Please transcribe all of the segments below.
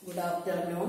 Good afternoon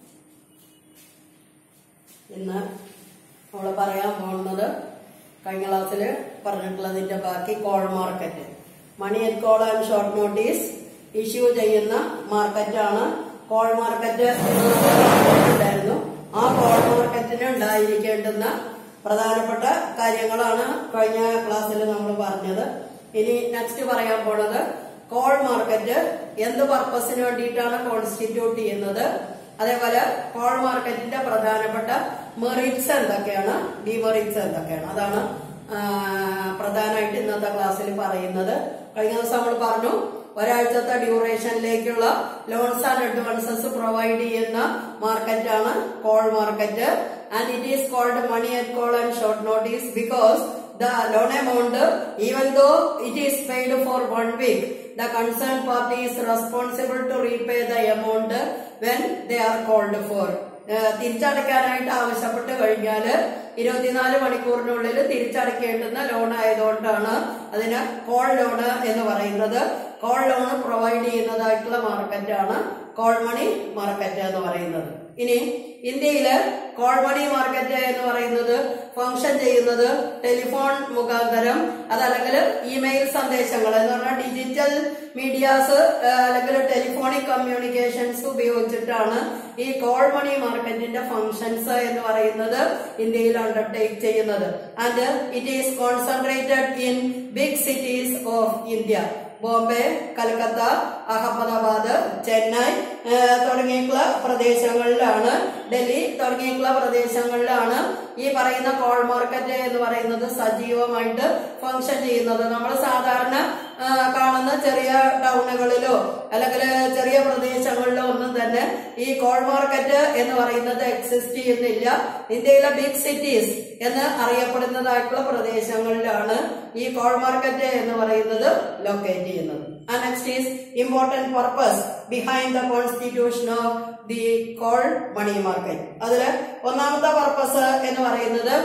ഇന്ന് നമ്മൾ പറയാൻ പോകുന്നത് കഴിഞ്ഞ ക്ലാസ്സിൽ പറഞ്ഞിട്ടുള്ളതിന്റെ ബാക്കി call market money at call and short notice issue ചെയ്യുന്ന മാർക്കറ്റാണ് കോൾ മാർക്കറ്റ് എന്ന് നമ്മൾ പറഞ്ഞിട്ടുണ്ടായിരുന്നു ആ കോൾ മാർക്കറ്റിന് ഉണ്ടായിരിക്കേണ്ടുന്ന പ്രധാനപ്പെട്ട കാര്യങ്ങളാണ് കഴിഞ്ഞ ക്ലാസ്സിൽ നമ്മൾ പറഞ്ഞത് ഇനി നെക്സ്റ്റ് പറയാൻ പോണത് കോൾ മാർക്കറ്റ് എന്ത് പർപ്പസിന് വേണ്ടിയിട്ടാണ് കോൺസ്റ്റിറ്റ്യൂട്ട് ചെയ്യുന്നത് അതേപോലെ കോൾ മാർക്കറ്റിന്റെ പ്രധാനപ്പെട്ട മെറിറ്റ്സ് എന്തൊക്കെയാണ് ഡിമെറിറ്റ്സ് എന്തൊക്കെയാണ് അതാണ് ആ, പ്രധാനമായിട്ട് ഇന്നത്തെ ക്ലാസ്സിൽ പറയുന്നത് കഴിഞ്ഞ ദിവസം നമ്മൾ പറഞ്ഞു ഒരാഴ്ചത്തെ ഡ്യൂറേഷനിലേക്കുള്ള ലോൺസ് ആൻഡ് അഡ്വാൻസസ് പ്രൊവൈഡ് ചെയ്യുന്ന മാർക്കറ്റാണ് call market and it is called money at call and short notice because the loan amount even though it is paid for one week the concerned party is responsible to repay the amount when they are called for uh തിരിച്ചടയ്ക്കാനായിട്ട് ആവശ്യപ്പെട്ട് കഴിഞ്ഞാൽ ഇരുപത്തിനാല് മണിക്കൂറിനുള്ളിൽ തിരിച്ചടയ്ക്കേണ്ടുന്ന loan ആയതുകൊണ്ടാണ് അതിന് call loan എന്ന് പറയുന്നത് call loan provide ചെയ്യുന്നതായിട്ടുള്ള മാർക്കറ്റാണ് കോൾ മണി മാർക്കറ്റ് എന്ന് പറയുന്നത് ഇനി ഇന്ത്യയില് കോൾ മണി മാർക്കറ്റ് എന്ന് പറയുന്നത് ഫംഗ്ഷൻ ചെയ്യുന്നത് ടെലിഫോൺ മുഖാന്തരം അതല്ലെങ്കിൽ ഇമെയിൽ സന്ദേശങ്ങൾ എന്ന് പറഞ്ഞാൽ ഡിജിറ്റൽ മീഡിയാസ് അല്ലെങ്കിൽ ടെലിഫോണിക് കമ്മ്യൂണിക്കേഷൻസ് ഉപയോഗിച്ചിട്ടാണ് ഈ കോൾ മണി മാർക്കറ്റിന്റെ ഫംഗ്ഷൻസ് എന്ന് പറയുന്നത് ഇന്ത്യയിൽ അണ്ടർടേക്ക് ചെയ്യുന്നത് and it is concentrated in big cities of India Bombay Calcutta Ahmedabad Chennai ഏഹ് തുടങ്ങിയിട്ടുള്ള പ്രദേശങ്ങളിലാണ് ഡൽഹി തുടങ്ങിയിട്ടുള്ള പ്രദേശങ്ങളിലാണ് ഈ പറയുന്ന കോൾ മാർക്കറ്റ് എന്ന് പറയുന്നത് സജീവമായിട്ട് ഫംഗ്ഷൻ ചെയ്യുന്നത് നമ്മൾ സാധാരണ ആ, കാണുന്ന ചെറിയ ടൗണുകളിലോ അല്ലെങ്കിൽ ചെറിയ പ്രദേശങ്ങളിലോ ഒന്നും തന്നെ ഈ കോൾ മാർക്കറ്റ് എന്ന് പറയുന്നത് എക്സിസ്റ്റ് ചെയ്യുന്നില്ല ഇന്ത്യയിലെ ബിഗ് സിറ്റീസ് എന്ന് അറിയപ്പെടുന്നതായിട്ടുള്ള പ്രദേശങ്ങളിലാണ് ഈ കോൾ മാർക്കറ്റ് എന്ന് പറയുന്നത് ലൊക്കേറ്റ് ചെയ്യുന്നത് next is important purpose behind the constitution of the call money market അതില് ഒന്നാമത്തെ പർപ്പസ് എന്ന് പറയുന്നത്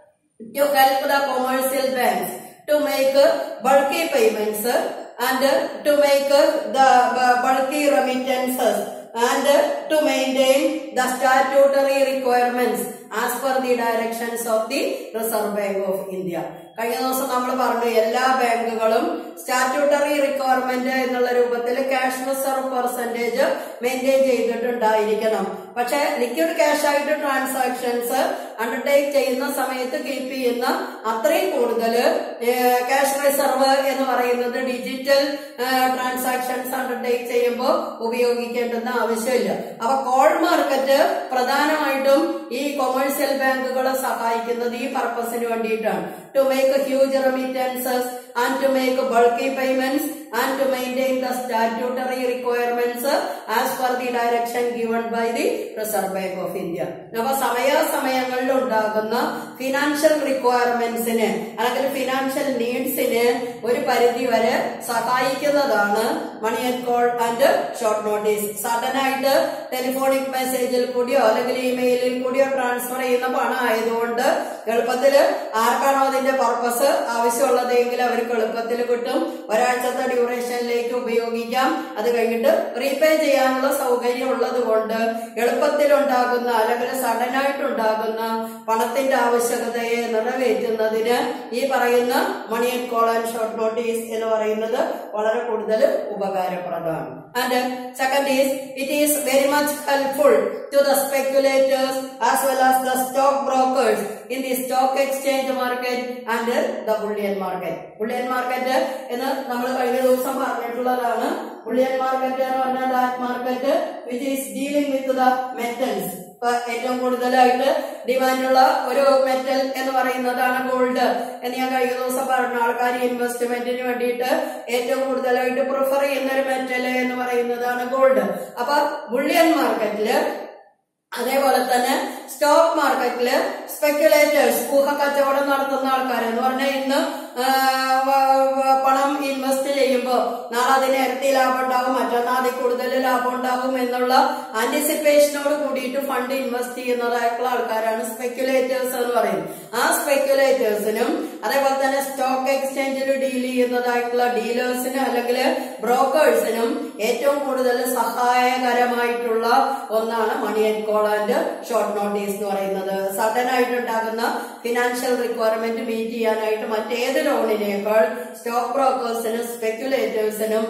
to help the commercial banks to make bulky payments and to make the bulky remittances and to maintain the statutory requirements as per the directions of the Reserve Bank of India. കഴിഞ്ഞ ദിവസം നമ്മൾ പറഞ്ഞു എല്ലാ ബാങ്കുകളും statutory requirement എന്നുള്ള രൂപത്തിൽ cash reserve percentage maintain ചെയ്തിട്ടുണ്ടായിരിക്കണം പക്ഷെ ലിക്വിഡ് ക്യാഷ് ആയിട്ട് ട്രാൻസാക്ഷൻസ് അണ്ടർടേക്ക് ചെയ്യുന്ന സമയത്ത് കീപ്പ് ചെയ്യുന്ന അത്രയും കൂടുതൽ ക്യാഷ് റിസർവ് എന്ന് പറയുന്നത് ഡിജിറ്റൽ ട്രാൻസാക്ഷൻസ് അണ്ടർടേക്ക് ചെയ്യുമ്പോൾ ഉപയോഗിക്കേണ്ടുന്ന ആവശ്യമില്ല അപ്പൊ കോൾ മാർക്കറ്റ് പ്രധാനമായിട്ടും ഈ കൊമേഴ്സ്യൽ ബാങ്കുകളെ സഹായിക്കുന്നത് ഈ പർപ്പസിന് വേണ്ടിയിട്ടാണ് to make huge remittances and to make bulky payments and to maintain the statutory requirements as per the direction given by the Reserve Bank of India അപ്പൊ സമയാസമയങ്ങളിൽ ഉണ്ടാകുന്ന ഫിനാൻഷ്യൽ റിക്വയർമെന്റ്സിന് അല്ലെങ്കിൽ ഫിനാൻഷ്യൽ നീഡ്സിന് ഒരു പരിധി വരെ സഹായിക്കുന്നതാണ് money at call and short notice sudden ആയിട്ട് telephonic മെസ്സേജിൽ കൂടിയോ അല്ലെങ്കിൽ ഇമെയിലിൽ കൂടിയോ ട്രാൻസ്ഫർ ചെയ്യുന്ന പണം ആയതുകൊണ്ട് എളുപ്പത്തില് ആർക്കാണോ അതിന്റെ പർപ്പസ് ആവശ്യമുള്ളതെങ്കിൽ അവർക്ക് എളുപ്പത്തിൽ കിട്ടും ഒരാഴ്ചത്തെ ഡ്യൂറേഷനിലേക്ക് ഉപയോഗിക്കാം അത് കഴിഞ്ഞിട്ട് റീപേ ചെയ്യാനുള്ള സൗകര്യം ഉള്ളത് കൊണ്ട് എളുപ്പത്തിൽ ഉണ്ടാകുന്ന അല്ലെങ്കിൽ സഡൻ ആയിട്ടുണ്ടാകുന്ന പണത്തിന്റെ ആവശ്യകതയെ നിറവേറ്റുന്നതിന് ഈ പറയുന്ന money at call and short notice എന്ന് പറയുന്നത് വളരെ കൂടുതൽ ഉപകാരപ്രദമാണ് and second is it is very much helpful to the speculators as well as the stock brokers in the stock exchange market and the bullion market bullion market എന്ന് നമ്മൾ കഴിഞ്ഞ ദിവസം പറഞ്ഞിട്ടുള്ളതാണ് ബുള്ളിയൻ മാർക്കറ്റ് എന്ന് പറഞ്ഞാൽ that market which is dealing with the metals ഇപ്പൊ ഏറ്റവും കൂടുതലായിട്ട് ഡിമാൻഡുള്ള ഒരു മെറ്റൽ എന്ന് പറയുന്നതാണ് ഗോൾഡ് എന്ന് ഞാൻ കഴിഞ്ഞ ദിവസം പറഞ്ഞു ആൾക്കാർ ഇൻവെസ്റ്റ്മെന്റിന് വേണ്ടിയിട്ട് ഏറ്റവും കൂടുതലായിട്ട് പ്രിഫർ ചെയ്യുന്ന ഒരു മെറ്റൽ എന്ന് പറയുന്നതാണ് ഗോൾഡ് അപ്പൊ ബുള്ളിയൻ മാർക്കറ്റില് അതേപോലെ തന്നെ സ്റ്റോക്ക് മാർക്കറ്റില് സ്പെക്കുലേറ്റേഴ്സ് ഊഹ കച്ചവടം നടത്തുന്ന ആൾക്കാർ എന്ന് പറഞ്ഞാൽ ഇന്ന് ആ, വ- വ- പണം ഇൻവെസ്റ്റ് ചെയ്യുമ്പോൾ നാളെ അതിന് ഇരട്ടി ലാഭം ഉണ്ടാവും മറ്റന്നാൾ അതിൽ കൂടുതൽ ലാഭം ഉണ്ടാവും എന്നുള്ള ആന്റിസിപ്പേഷനോട് കൂടിയിട്ട് ഫണ്ട് ഇൻവെസ്റ്റ് ചെയ്യുന്നതായിട്ടുള്ള ആൾക്കാരാണ് സ്പെക്യുലേറ്റേഴ്സ് എന്ന് പറയുന്നത് ആ സ്പെക്യുലേറ്റേഴ്സിനും അതേപോലെ തന്നെ സ്റ്റോക്ക് എക്സ്ചേഞ്ചിൽ ഡീൽ ചെയ്യുന്നതായിട്ടുള്ള ഡീലേഴ്സിനും അല്ലെങ്കിൽ ബ്രോക്കേഴ്സിനും ഏറ്റവും കൂടുതൽ സഹായകരമായിട്ടുള്ള ഒന്നാണ് money and call and short notice എന്ന് പറയുന്നത് സഡൻ ആയിട്ട് ഉണ്ടാകുന്ന ഫിനാൻഷ്യൽ റിക്വയർമെന്റ് മീറ്റ് ചെയ്യാനായിട്ട് മറ്റേത് ലോണിനേക്കാൾ സ്റ്റോക്ക് ബ്രോക്കേഴ്സിനും സ്പെക്യുലേറ്റേഴ്സിനും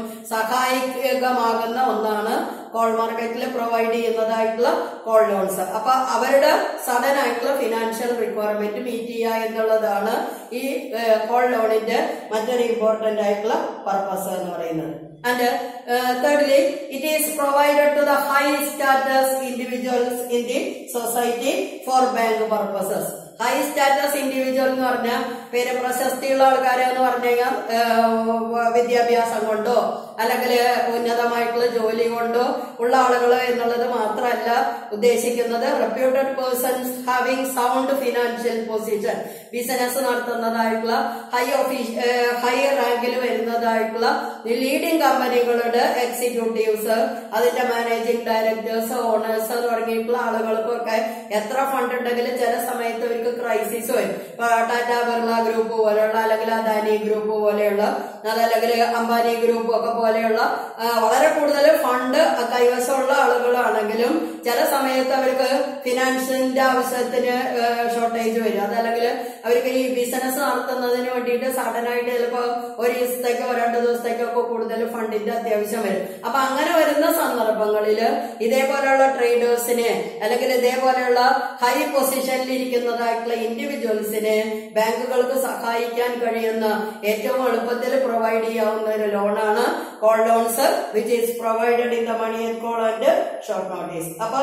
സഹായകമാകുന്ന ഒന്നാണ് കോൾ മാർക്കറ്റിൽ പ്രൊവൈഡ് ചെയ്യുന്നതായിട്ടുള്ള കോൾ ലോൺസ് അപ്പൊ അവരുടെ സഡൻ ആയിട്ടുള്ള ഫിനാൻഷ്യൽ റിക്വയർമെന്റ് മീറ്റ് ചെയ്യുക എന്നുള്ളതാണ് ഈ കോൾ ലോണിന്റെ മറ്റൊരു ഇമ്പോർട്ടന്റ് ആയിട്ടുള്ള പർപ്പസ് എന്ന് പറയുന്നത് and thirdly it is provided to the high status individuals in the society for bank purposes high status individual എന്ന് പറഞ്ഞാൽ പേര് പ്രശസ്തിയുള്ള ആൾക്കാരെ എന്ന് പറഞ്ഞു കഴിഞ്ഞാൽ ഏഹ്, വിദ്യാഭ്യാസം കൊണ്ടോ അല്ലെങ്കിൽ ഉന്നതമായിട്ടുള്ള ജോലി കൊണ്ടോ ഉള്ള ആളുകൾ എന്നുള്ളത് മാത്രമല്ല ഉദ്ദേശിക്കുന്നത് reputed persons having sound financial position business നടത്തുന്നതായിട്ടുള്ള ഹൈ ഓഫീസ് ഹൈ റാങ്കിൽ വരുന്നതായിട്ടുള്ള ലീഡിംഗ് കമ്പനികളുടെ എക്സിക്യൂട്ടീവ്സ് അതിന്റെ മാനേജിംഗ് ഡയറക്ടേഴ്സ് ഓണേഴ്സ് തുടങ്ങിയിട്ടുള്ള ആളുകൾക്കൊക്കെ എത്ര ഫണ്ട് ഉണ്ടെങ്കിലും ചില സമയത്ത് അവർക്ക് ക്രൈസിസ് വരും ഇപ്പൊ ടാറ്റ ബിർള ഗ്രൂപ്പ് പോലെയുള്ള അല്ലെങ്കിൽ അദാനി ഗ്രൂപ്പ് പോലെയുള്ള അതല്ലെങ്കിൽ അംബാനി ഗ്രൂപ്പ് ഒക്കെ പോലെയുള്ള ആ, വളരെ കൂടുതൽ ഫണ്ട് കൈവശമുള്ള ആളുകളാണെങ്കിലും ചില സമയത്ത് അവർക്ക് ഫിനാൻസിന്റെ ആവശ്യത്തിന് ഷോർട്ടേജ് വരും അതല്ലെങ്കിൽ അവർക്ക് ഈ ബിസിനസ് നടത്തുന്നതിന് വേണ്ടിയിട്ട് സഡൻ ആയിട്ട് ചിലപ്പോ ഒരു ദിവസത്തേക്കോ രണ്ട് ദിവസത്തേക്കോ ഒക്കെ കൂടുതൽ ഫണ്ടിന്റെ അത്യാവശ്യം വരും അപ്പൊ അങ്ങനെ വരുന്ന സന്ദർഭങ്ങളിൽ ഇതേപോലെയുള്ള ട്രേഡേഴ്സിനെ അല്ലെങ്കിൽ ഇതേപോലെയുള്ള ഹൈ പൊസിഷനിൽ ഇരിക്കുന്നതായിട്ടുള്ള ഇൻഡിവിജ്വൽസിനെ ബാങ്കുകൾക്ക് സഹായിക്കാൻ കഴിയുന്ന ഏറ്റവും എളുപ്പത്തിൽ പ്രൊവൈഡ് ചെയ്യാവുന്ന ഒരു ലോണാണ് call loans which is provided in the money and call and short notice അപ്പൊ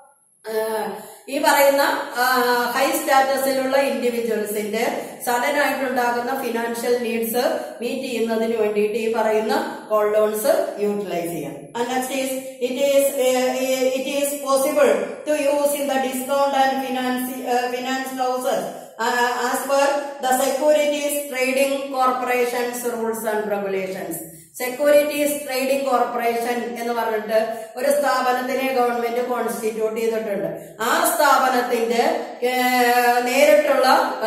ആഹ് ഈ പറയുന്ന ഹൈ സ്റ്റാറ്റസിലുള്ള ഇൻഡിവിജ്വൽസിന്റെ സഡൻ ആയിട്ടുണ്ടാകുന്ന ഫിനാൻഷ്യൽ നീഡ്സ് മീറ്റ് ചെയ്യുന്നതിന് വേണ്ടിയിട്ട് ഈ പറയുന്ന കോൾ ലോൺസ് യൂട്ടിലൈസ് ചെയ്യാം next is it is it is possible to use in the discount and finance finance houses as per the securities trading corporations rules and regulations securities trading corporation എന്ന് പറഞ്ഞിട്ട് ഒരു സ്ഥാപനത്തിനെ government constitute ചെയ്തിട്ടുണ്ട് ആ സ്ഥാപനത്തിന്റെ ഏഹ്, നേരിട്ടുള്ള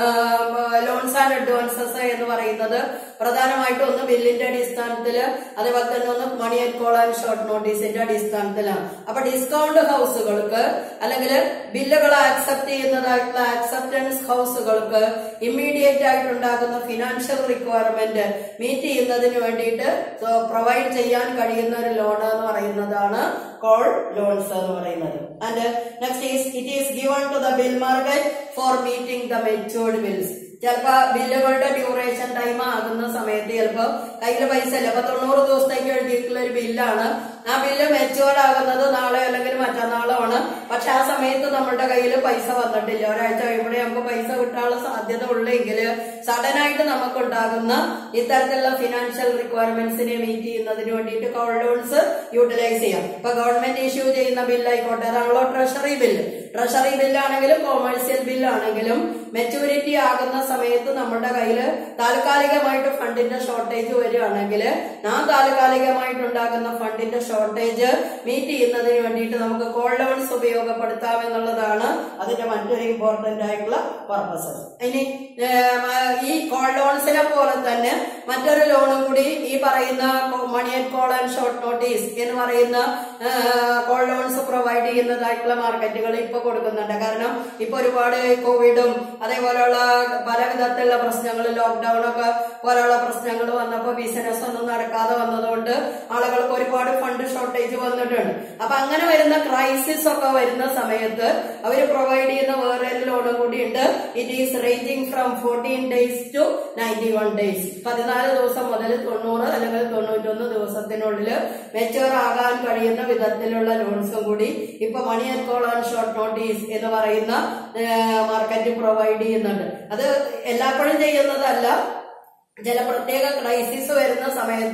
loans and advances എന്ന് പറയുന്നത് പ്രധാനമായിട്ടും ഒന്ന് ബില്ലിന്റെ അടിസ്ഥാനത്തില് അതേപോലെ തന്നെ ഒന്ന് money and call and short നോട്ടീസിന്റെ അടിസ്ഥാനത്തിലാണ് അപ്പൊ ഡിസ്കൗണ്ട് ഹൗസുകൾക്ക് അല്ലെങ്കിൽ ബില്ലുകൾ ആക്സെപ്റ്റ് ചെയ്യുന്നതായിട്ടുള്ള ആക്സെപ്റ്റൻസ് ഹൗസുകൾക്ക് ഇമ്മീഡിയറ്റ് ആയിട്ടുണ്ടാകുന്ന ഫിനാൻഷ്യൽ റിക്വയർമെന്റ് മീറ്റ് ചെയ്യുന്നതിന് വേണ്ടിയിട്ട് പ്രൊവൈഡ് ചെയ്യാൻ കഴിയുന്ന ഒരു ലോൺ എന്ന് പറയുന്നതാണ് കോൾ ലോൺസ് എന്ന് പറയുന്നത് and next is it is given to the bill market for meeting the matured bills ചിലപ്പോ ബില്ലുകളുടെ ഡ്യൂറേഷൻ ടൈം ആകുന്ന സമയത്ത് ചിലപ്പോ കയ്യിൽ പൈസ ഇല്ല അപ്പൊ തൊണ്ണൂറ് ദിവസത്തേക്ക് എഴുതിയിട്ടുള്ള ഒരു ബില്ലാണ് ആ ബില്ല് മെച്ചുവേർഡ് ആകുന്നത് നാളെ അല്ലെങ്കിൽ മറ്റന്നാളോ ആണ് പക്ഷെ ആ സമയത്ത് നമ്മുടെ കയ്യിൽ പൈസ വന്നിട്ടില്ല ഒരാഴ്ച കഴിയുമ്പോഴേ നമുക്ക് പൈസ കിട്ടാനുള്ള സാധ്യത ഉള്ളെങ്കിൽ സഡൻ ആയിട്ട് നമുക്കുണ്ടാകുന്ന ഇത്തരത്തിലുള്ള ഫിനാൻഷ്യൽ റിക്വയർമെന്റ്സിനെ മീറ്റ് ചെയ്യുന്നതിന് വേണ്ടിയിട്ട് കോൾ ലോൺസ് യൂട്ടിലൈസ് ചെയ്യാം ഇപ്പൊ ഗവൺമെന്റ് ഇഷ്യൂ ചെയ്യുന്ന ബില്ലായിക്കോട്ടെ അതാണല്ലോ ട്രഷറി ബില്ല് ട്രഷറി ബില്ലാണെങ്കിലും കൊമേഴ്സ്യൽ ബില്ലാണെങ്കിലും മെച്ചൂരിറ്റി ആകുന്ന സമയത്ത് നമ്മുടെ കയ്യിൽ താൽക്കാലികമായിട്ട് ഫണ്ടിന്റെ ഷോർട്ടേജ് വരികയാണെങ്കിൽ ആ താൽക്കാലികമായിട്ടുണ്ടാകുന്ന ഫണ്ടിന്റെ ഷോർട്ടേജ് മീറ്റ് ചെയ്യുന്നതിന് വേണ്ടിയിട്ട് നമുക്ക് കോൾ ലോൺസ് ഉപയോഗപ്പെടുത്താം എന്നുള്ളതാണ് അതിന്റെ മറ്റൊരു ഇമ്പോർട്ടന്റ് ആയിട്ടുള്ള പർപ്പസ് ഇനി ഏം, ഈ കോൾ ലോൺസിനെ പോലെ തന്നെ മറ്റൊരു ലോണും കൂടി ഈ പറയുന്ന money and call and short notice എന്ന് പറയുന്ന കോൾ ലോൺസ് പ്രൊവൈഡ് ചെയ്യുന്നതായിട്ടുള്ള മാർക്കറ്റുകൾ ഇപ്പൊ കൊടുക്കുന്നുണ്ട് കാരണം ഇപ്പൊ ഒരുപാട് കോവിഡും അതേപോലെയുള്ള പല വിധത്തിലുള്ള പ്രശ്നങ്ങൾ ലോക്ക്ഡൌൺ ഒക്കെ പോലെയുള്ള പ്രശ്നങ്ങൾ വന്നപ്പോൾ ബിസിനസ് ഒന്നും നടക്കാതെ വന്നതുകൊണ്ട് ആളുകൾക്ക് ഒരുപാട് ഫണ്ട് ഷോർട്ടേജ് വന്നിട്ടുണ്ട് അപ്പൊ അങ്ങനെ വരുന്ന ക്രൈസിസ് ഒക്കെ വരുന്ന സമയത്ത് അവർ പ്രൊവൈഡ് ചെയ്യുന്ന വേറെ ഒരു ലോണും കൂടി ഉണ്ട് it is ranging from fourteen days to ninety one days പതിനാല് ദിവസം മുതൽ തൊണ്ണൂറ് അല്ലെങ്കിൽ തൊണ്ണൂറ്റൊന്ന് ദിവസത്തിനുള്ളിൽ മെച്ചുവർ ആകാൻ കഴിയുന്ന വിധത്തിലുള്ള ലോൺസും കൂടി ഇപ്പൊ money and call and short notice എന്ന് പറയുന്ന മാർക്കറ്റ് പ്രൊവൈഡ് ചെയ്യുന്നുണ്ട് അത് എല്ലായ്പ്പോഴും ചെയ്യുന്നതല്ല ചില പ്രത്യേക ക്രൈസിസ് വരുന്ന സമയത്ത്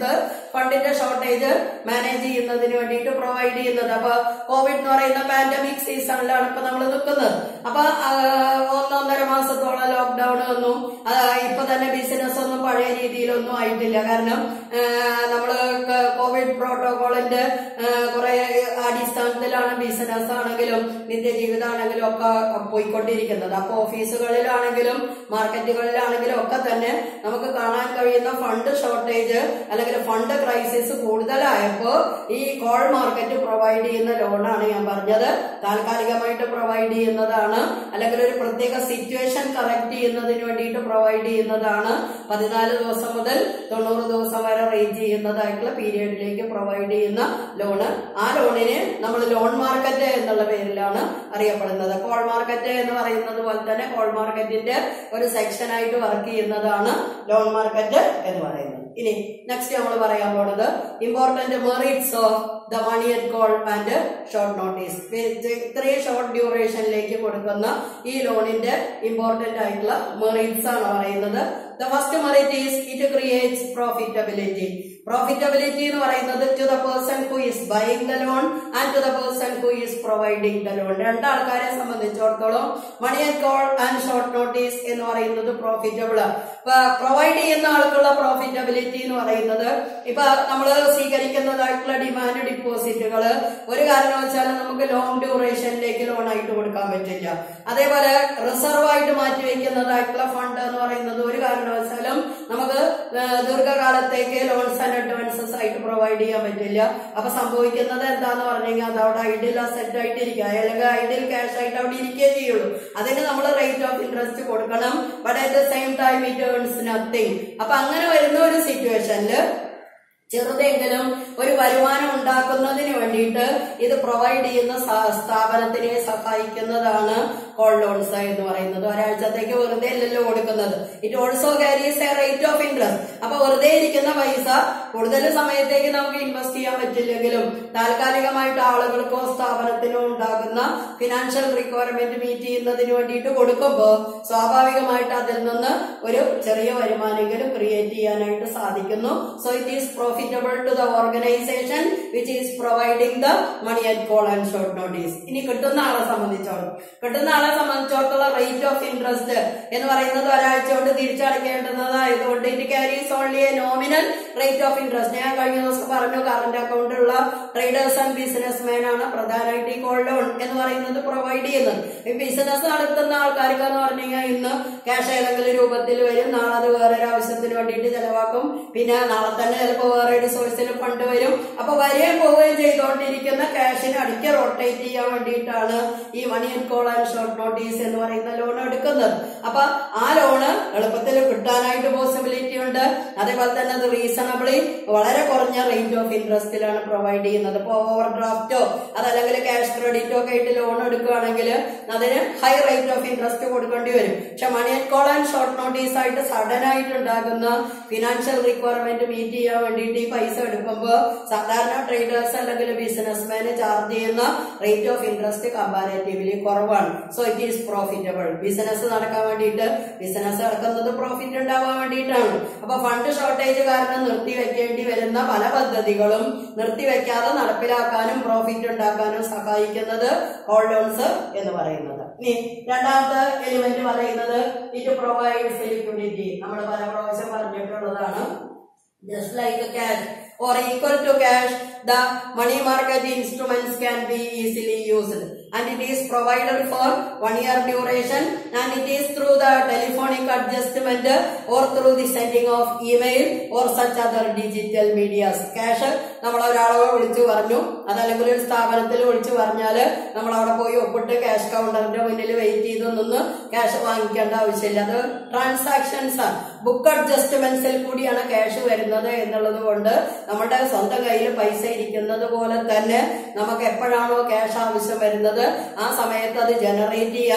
ഫണ്ടിന്റെ ഷോർട്ടേജ് മാനേജ് ചെയ്യുന്നതിന് വേണ്ടിയിട്ട് പ്രൊവൈഡ് ചെയ്യുന്നത് അപ്പൊ കോവിഡ് എന്ന് പറയുന്ന പാൻഡമിക് സീസണിലാണ് ഇപ്പൊ നമ്മൾ നിൽക്കുന്നത് അപ്പൊ ആ, ഒന്നൊന്നര മാസത്തോളം ലോക്ക്ഡൌൺ വന്നു ആ, ഇപ്പൊ തന്നെ ബിസിനസ് ഒന്നും പഴയ രീതിയിലൊന്നും ആയിട്ടില്ല കാരണം ആ, നമ്മള് ക- കോവിഡ് പ്രോട്ടോകോളിന്റെ കുറെ അടിസ്ഥാനത്തിലാണ് ബിസിനസ് ആണെങ്കിലും നിത്യജീവിതമാണെങ്കിലും ഒക്കെ പോയിക്കൊണ്ടിരിക്കുന്നത് അപ്പൊ ഓഫീസുകളിലാണെങ്കിലും മാർക്കറ്റുകളിലാണെങ്കിലും ഒക്കെ തന്നെ നമുക്ക് കാണാൻ കഴിയുന്ന ഫണ്ട് ഷോർട്ടേജ് അല്ലെങ്കിൽ ഫണ്ട് ക്രൈസിസ് കൂടുതലായപ്പോ ഈ കോൾ മാർക്കറ്റ് പ്രൊവൈഡ് ചെയ്യുന്ന ലോണാണ് ഞാൻ പറഞ്ഞത് താൽക്കാലികമായിട്ട് പ്രൊവൈഡ് ചെയ്യുന്നതാണ് അല്ലെങ്കിൽ ഒരു പ്രത്യേക സിറ്റുവേഷൻ കറക്റ്റ് ചെയ്യുന്നതിന് വേണ്ടിയിട്ട് പ്രൊവൈഡ് ചെയ്യുന്നതാണ് പതിനാല് ദിവസം മുതൽ തൊണ്ണൂറ് ദിവസം വരെ റേഞ്ച് ചെയ്യുന്നതായിട്ടുള്ള പീരീഡിലേക്ക് പ്രൊവൈഡ് ചെയ്യുന്ന ലോണ് ആ ലോണിന് നമ്മൾ ലോൺ മാർക്കറ്റ് എന്നുള്ള പേരിലാണ് അറിയപ്പെടുന്നത് കോൾ മാർക്കറ്റ് എന്ന് പറയുന്നത് പോലെ തന്നെ കോൾ മാർക്കറ്റിന്റെ ഒരു സെക്ഷൻ ആയിട്ട് വർക്ക് ചെയ്യുന്നതാണ് ലോൺ മാർക്കറ്റ് എന്ന് പറയുന്നത് ഇനി നെക്സ്റ്റ് നമ്മൾ പറയാൻ പോണത് important merits of the money at call and short notice ഇത്രയും ഷോർട്ട് ഡ്യൂറേഷനിലേക്ക് കൊടുക്കുന്ന ഈ ലോണിന്റെ ഇമ്പോർട്ടന്റ് ആയിട്ടുള്ള മെറിറ്റ്സ് ആണ് പറയുന്നത് the first merit is it creates profitability profitability എന്ന് പറയുന്നത് to the person who is buying the loan and to the person who is providing the loan രണ്ടാൾക്കാരെ സംബന്ധിച്ചിടത്തോളം money and call and short notice എന്ന് പറയുന്നത് profitable provide ചെയ്യുന്ന ആൾക്കുള്ള profitability എന്ന് പറയുന്നത് ഇപ്പൊ നമ്മൾ സ്വീകരിക്കുന്നതായിട്ടുള്ള ഡിമാൻഡ് ഡിപ്പോസിറ്റുകൾ ഒരു കാരണവശാലും നമുക്ക് ലോങ് ഡ്യൂറേഷനിലേക്ക് ലോൺ ആയിട്ട് കൊടുക്കാൻ പറ്റില്ല അതേപോലെ റിസർവ് ആയിട്ട് മാറ്റി വെക്കുന്നതായിട്ടുള്ള ഫണ്ട് എന്ന് പറയുന്നത് ഒരു കാരണവശാലും നമുക്ക് ആ, ദീർഘകാലത്തേക്ക് ലോൺസ് ആൻഡ് അഡ്വാൻസസ് ആയിട്ട് പ്രൊവൈഡ് ചെയ്യാൻ പറ്റില്ല അപ്പൊ സംഭവിക്കുന്നത് എന്താന്ന് പറഞ്ഞു കഴിഞ്ഞാൽ അത് അവിടെ ഐഡിയൽ അസെറ്റ് ആയിട്ട് ഇരിക്കുക അല്ലെങ്കിൽ ഐഡിയൽ ക്യാഷ് ആയിട്ട് അവിടെ ഇരിക്കുകയേ ചെയ്യുള്ളൂ അതിന് നമ്മൾ റേറ്റ് ഓഫ് ഇൻട്രസ്റ്റ് കൊടുക്കണം but at the same time it earns nothing അപ്പൊ അങ്ങനെ വരുന്ന ഒരു സിറ്റുവേഷനിൽ ചെറുതെങ്കിലും ഒരു വരുമാനം ഉണ്ടാക്കുന്നതിന് വേണ്ടിയിട്ട് ഇത് പ്രൊവൈഡ് ചെയ്യുന്ന സ- സ്ഥാപനത്തിനെ സഹായിക്കുന്നതാണ് കോൾ ലോൺസ് എന്ന് പറയുന്നത് ഒരാഴ്ചത്തേക്ക് വെറുതെ അല്ലല്ലോ കൊടുക്കുന്നത് it also carries a rate of interest അപ്പൊ വെറുതെ ഇരിക്കുന്ന പൈസ കൂടുതൽ സമയത്തേക്ക് നമുക്ക് ഇൻവെസ്റ്റ് ചെയ്യാൻ പറ്റില്ലെങ്കിലും താൽക്കാലികമായിട്ട് ആളുകൾക്കോ സ്ഥാപനത്തിനോ ഉണ്ടാകുന്ന ഫിനാൻഷ്യൽ റിക്വയർമെന്റ് മീറ്റ് ചെയ്യുന്നതിന് വേണ്ടിയിട്ട് കൊടുക്കുമ്പോൾ സ്വാഭാവികമായിട്ട് അതിൽ നിന്ന് ഒരു ചെറിയ വരുമാനമെങ്കിലും ക്രിയേറ്റ് ചെയ്യാനായിട്ട് സാധിക്കുന്നു so it is profitable to the organisation which is providing the money at call and short notice ഇനി കിട്ടുന്ന ആളെ സംബന്ധിച്ചോളം കിട്ടുന്ന ആളെ സംബന്ധിച്ചിടത്തോളം റേറ്റ് ഓഫ് ഇൻട്രസ്റ്റ് എന്ന് പറയുന്നത് ഒരാഴ്ച കൊണ്ട് തിരിച്ചടയ്ക്കേണ്ടുന്നതായതുകൊണ്ട് it carries only a nominal rate of interest ഞാൻ കഴിഞ്ഞ ദിവസം പറഞ്ഞു കറന്റ് അക്കൗണ്ടുള്ള ട്രേഡേഴ്സ് ആൻഡ് ബിസിനസ് മാൻ ആണ് പ്രധാനമായിട്ട് ഈ കോൾ ലോൺ എന്ന് പറയുന്നത് പ്രൊവൈഡ് ചെയ്യുന്നത് ഈ ബിസിനസ് നടത്തുന്ന ആൾക്കാർക്ക് എന്ന് പറഞ്ഞു കഴിഞ്ഞാൽ ഇന്ന് ക്യാഷ് ഏതെങ്കിലും രൂപത്തിൽ വരും നാളെ അത് വേറൊരു ആവശ്യത്തിന് വേണ്ടിയിട്ട് ചെലവാക്കും പിന്നെ നാളെ തന്നെ ചിലപ്പോൾ വേറെ ഒരു സോഴ്സിൽ ഫണ്ട് വരും അപ്പൊ വരികയും പോവുകയും ചെയ്തുകൊണ്ടിരിക്കുന്ന ക്യാഷിന് അടിക്ക് റൊട്ടേറ്റ് ചെയ്യാൻ വേണ്ടിയിട്ടാണ് ഈ money and call and short notice എന്ന് പറയുന്ന ലോൺ എടുക്കുന്നത് അപ്പൊ ആ ലോണ് എളുപ്പത്തിൽ കിട്ടാനായിട്ട് പോസിബിലിറ്റി ഉണ്ട് അതേപോലെ തന്നെ അത് റീസണബിളി വളരെ കുറഞ്ഞ റേഞ്ച് ഓഫ് ഇൻട്രസ്റ്റിലാണ് പ്രൊവൈഡ് ചെയ്യുന്നത് ഇപ്പൊ ഓവർ ഡ്രാഫ്റ്റോ അതല്ലെങ്കിൽ ക്യാഷ് ക്രെഡിറ്റോ ഒക്കെ ആയിട്ട് ലോൺ എടുക്കുകയാണെങ്കിൽ അതിന് ഹൈ റേറ്റ് ഓഫ് ഇൻട്രസ്റ്റ് കൊടുക്കേണ്ടി വരും പക്ഷെ money and call and short notice ആയിട്ട് സഡൻ ആയിട്ട് ഉണ്ടാകുന്ന ഫിനാൻഷ്യൽ റിക്വയർമെന്റ് മീറ്റ് ചെയ്യാൻ വേണ്ടിയിട്ട് ഈ പൈസ എടുക്കുമ്പോൾ സാധാരണ ട്രേഡേഴ്സ് അല്ലെങ്കിൽ ബിസിനസ്മാന് ചാർജ് ചെയ്യുന്ന റേറ്റ് ഓഫ് ഇൻട്രസ്റ്റ് കമ്പാരറ്റീവ്ലി കുറവാണ് so it is profitable business നടക്കാൻ വേണ്ടിയിട്ട് ബിസിനസ് നടക്കുന്നത് പ്രോഫിറ്റ് ഉണ്ടാവാൻ വേണ്ടിയിട്ടാണ് അപ്പൊ ഫണ്ട് ഷോർട്ടേജ് കാരണം നിർത്തിവെക്കേണ്ടി വരുന്ന പല പദ്ധതികളും നിർത്തിവെക്കാതെ നടപ്പിലാക്കാനും പ്രോഫിറ്റ് ഉണ്ടാക്കാനും സഹായിക്കുന്നത് ഹോൾ ലോൺസ് എന്ന് പറയുന്നത് ഇനി രണ്ടാമത്തെ എലിമെന്റ് പറയുന്നത് ഇറ്റ് പ്രൊവൈഡ്സ് ലിക്വിഡിറ്റി നമ്മൾ പല പ്രാവശ്യം പറഞ്ഞിട്ടുള്ളതാണ് just like a cash or equal to cash the money market instruments can be easily used and it is provided for one year duration and it is through the telephonic adjustment or through the sending of email or such other digital medias cash നമ്മൾ ഒരാളെ വിളിച്ചു പറഞ്ഞു അതല്ലെങ്കിൽ ഒരു സ്ഥാപനത്തിൽ വിളിച്ചു പറഞ്ഞാല് നമ്മൾ അവിടെ പോയി ഒപ്പിട്ട് ക്യാഷ് കൗണ്ടറിന്റെ മുന്നിൽ വെയിറ്റ് ചെയ്ത് നിന്ന് ക്യാഷ് വാങ്ങിക്കേണ്ട ആവശ്യമില്ല അത് ട്രാൻസാക്ഷൻസ് ആണ് ബുക്ക് അഡ്ജസ്റ്റ്മെന്റ്സിൽ കൂടിയാണ് ക്യാഷ് വരുന്നത് എന്നുള്ളത് കൊണ്ട് നമ്മുടെ സ്വന്തം കയ്യിൽ പൈസ ഇരിക്കുന്നത് പോലെ തന്നെ നമുക്ക് എപ്പോഴാണോ ക്യാഷ് ആവശ്യം വരുന്നത് ആ സമയത്ത് അത് ജനറേറ്റ് ചെയ്യാനും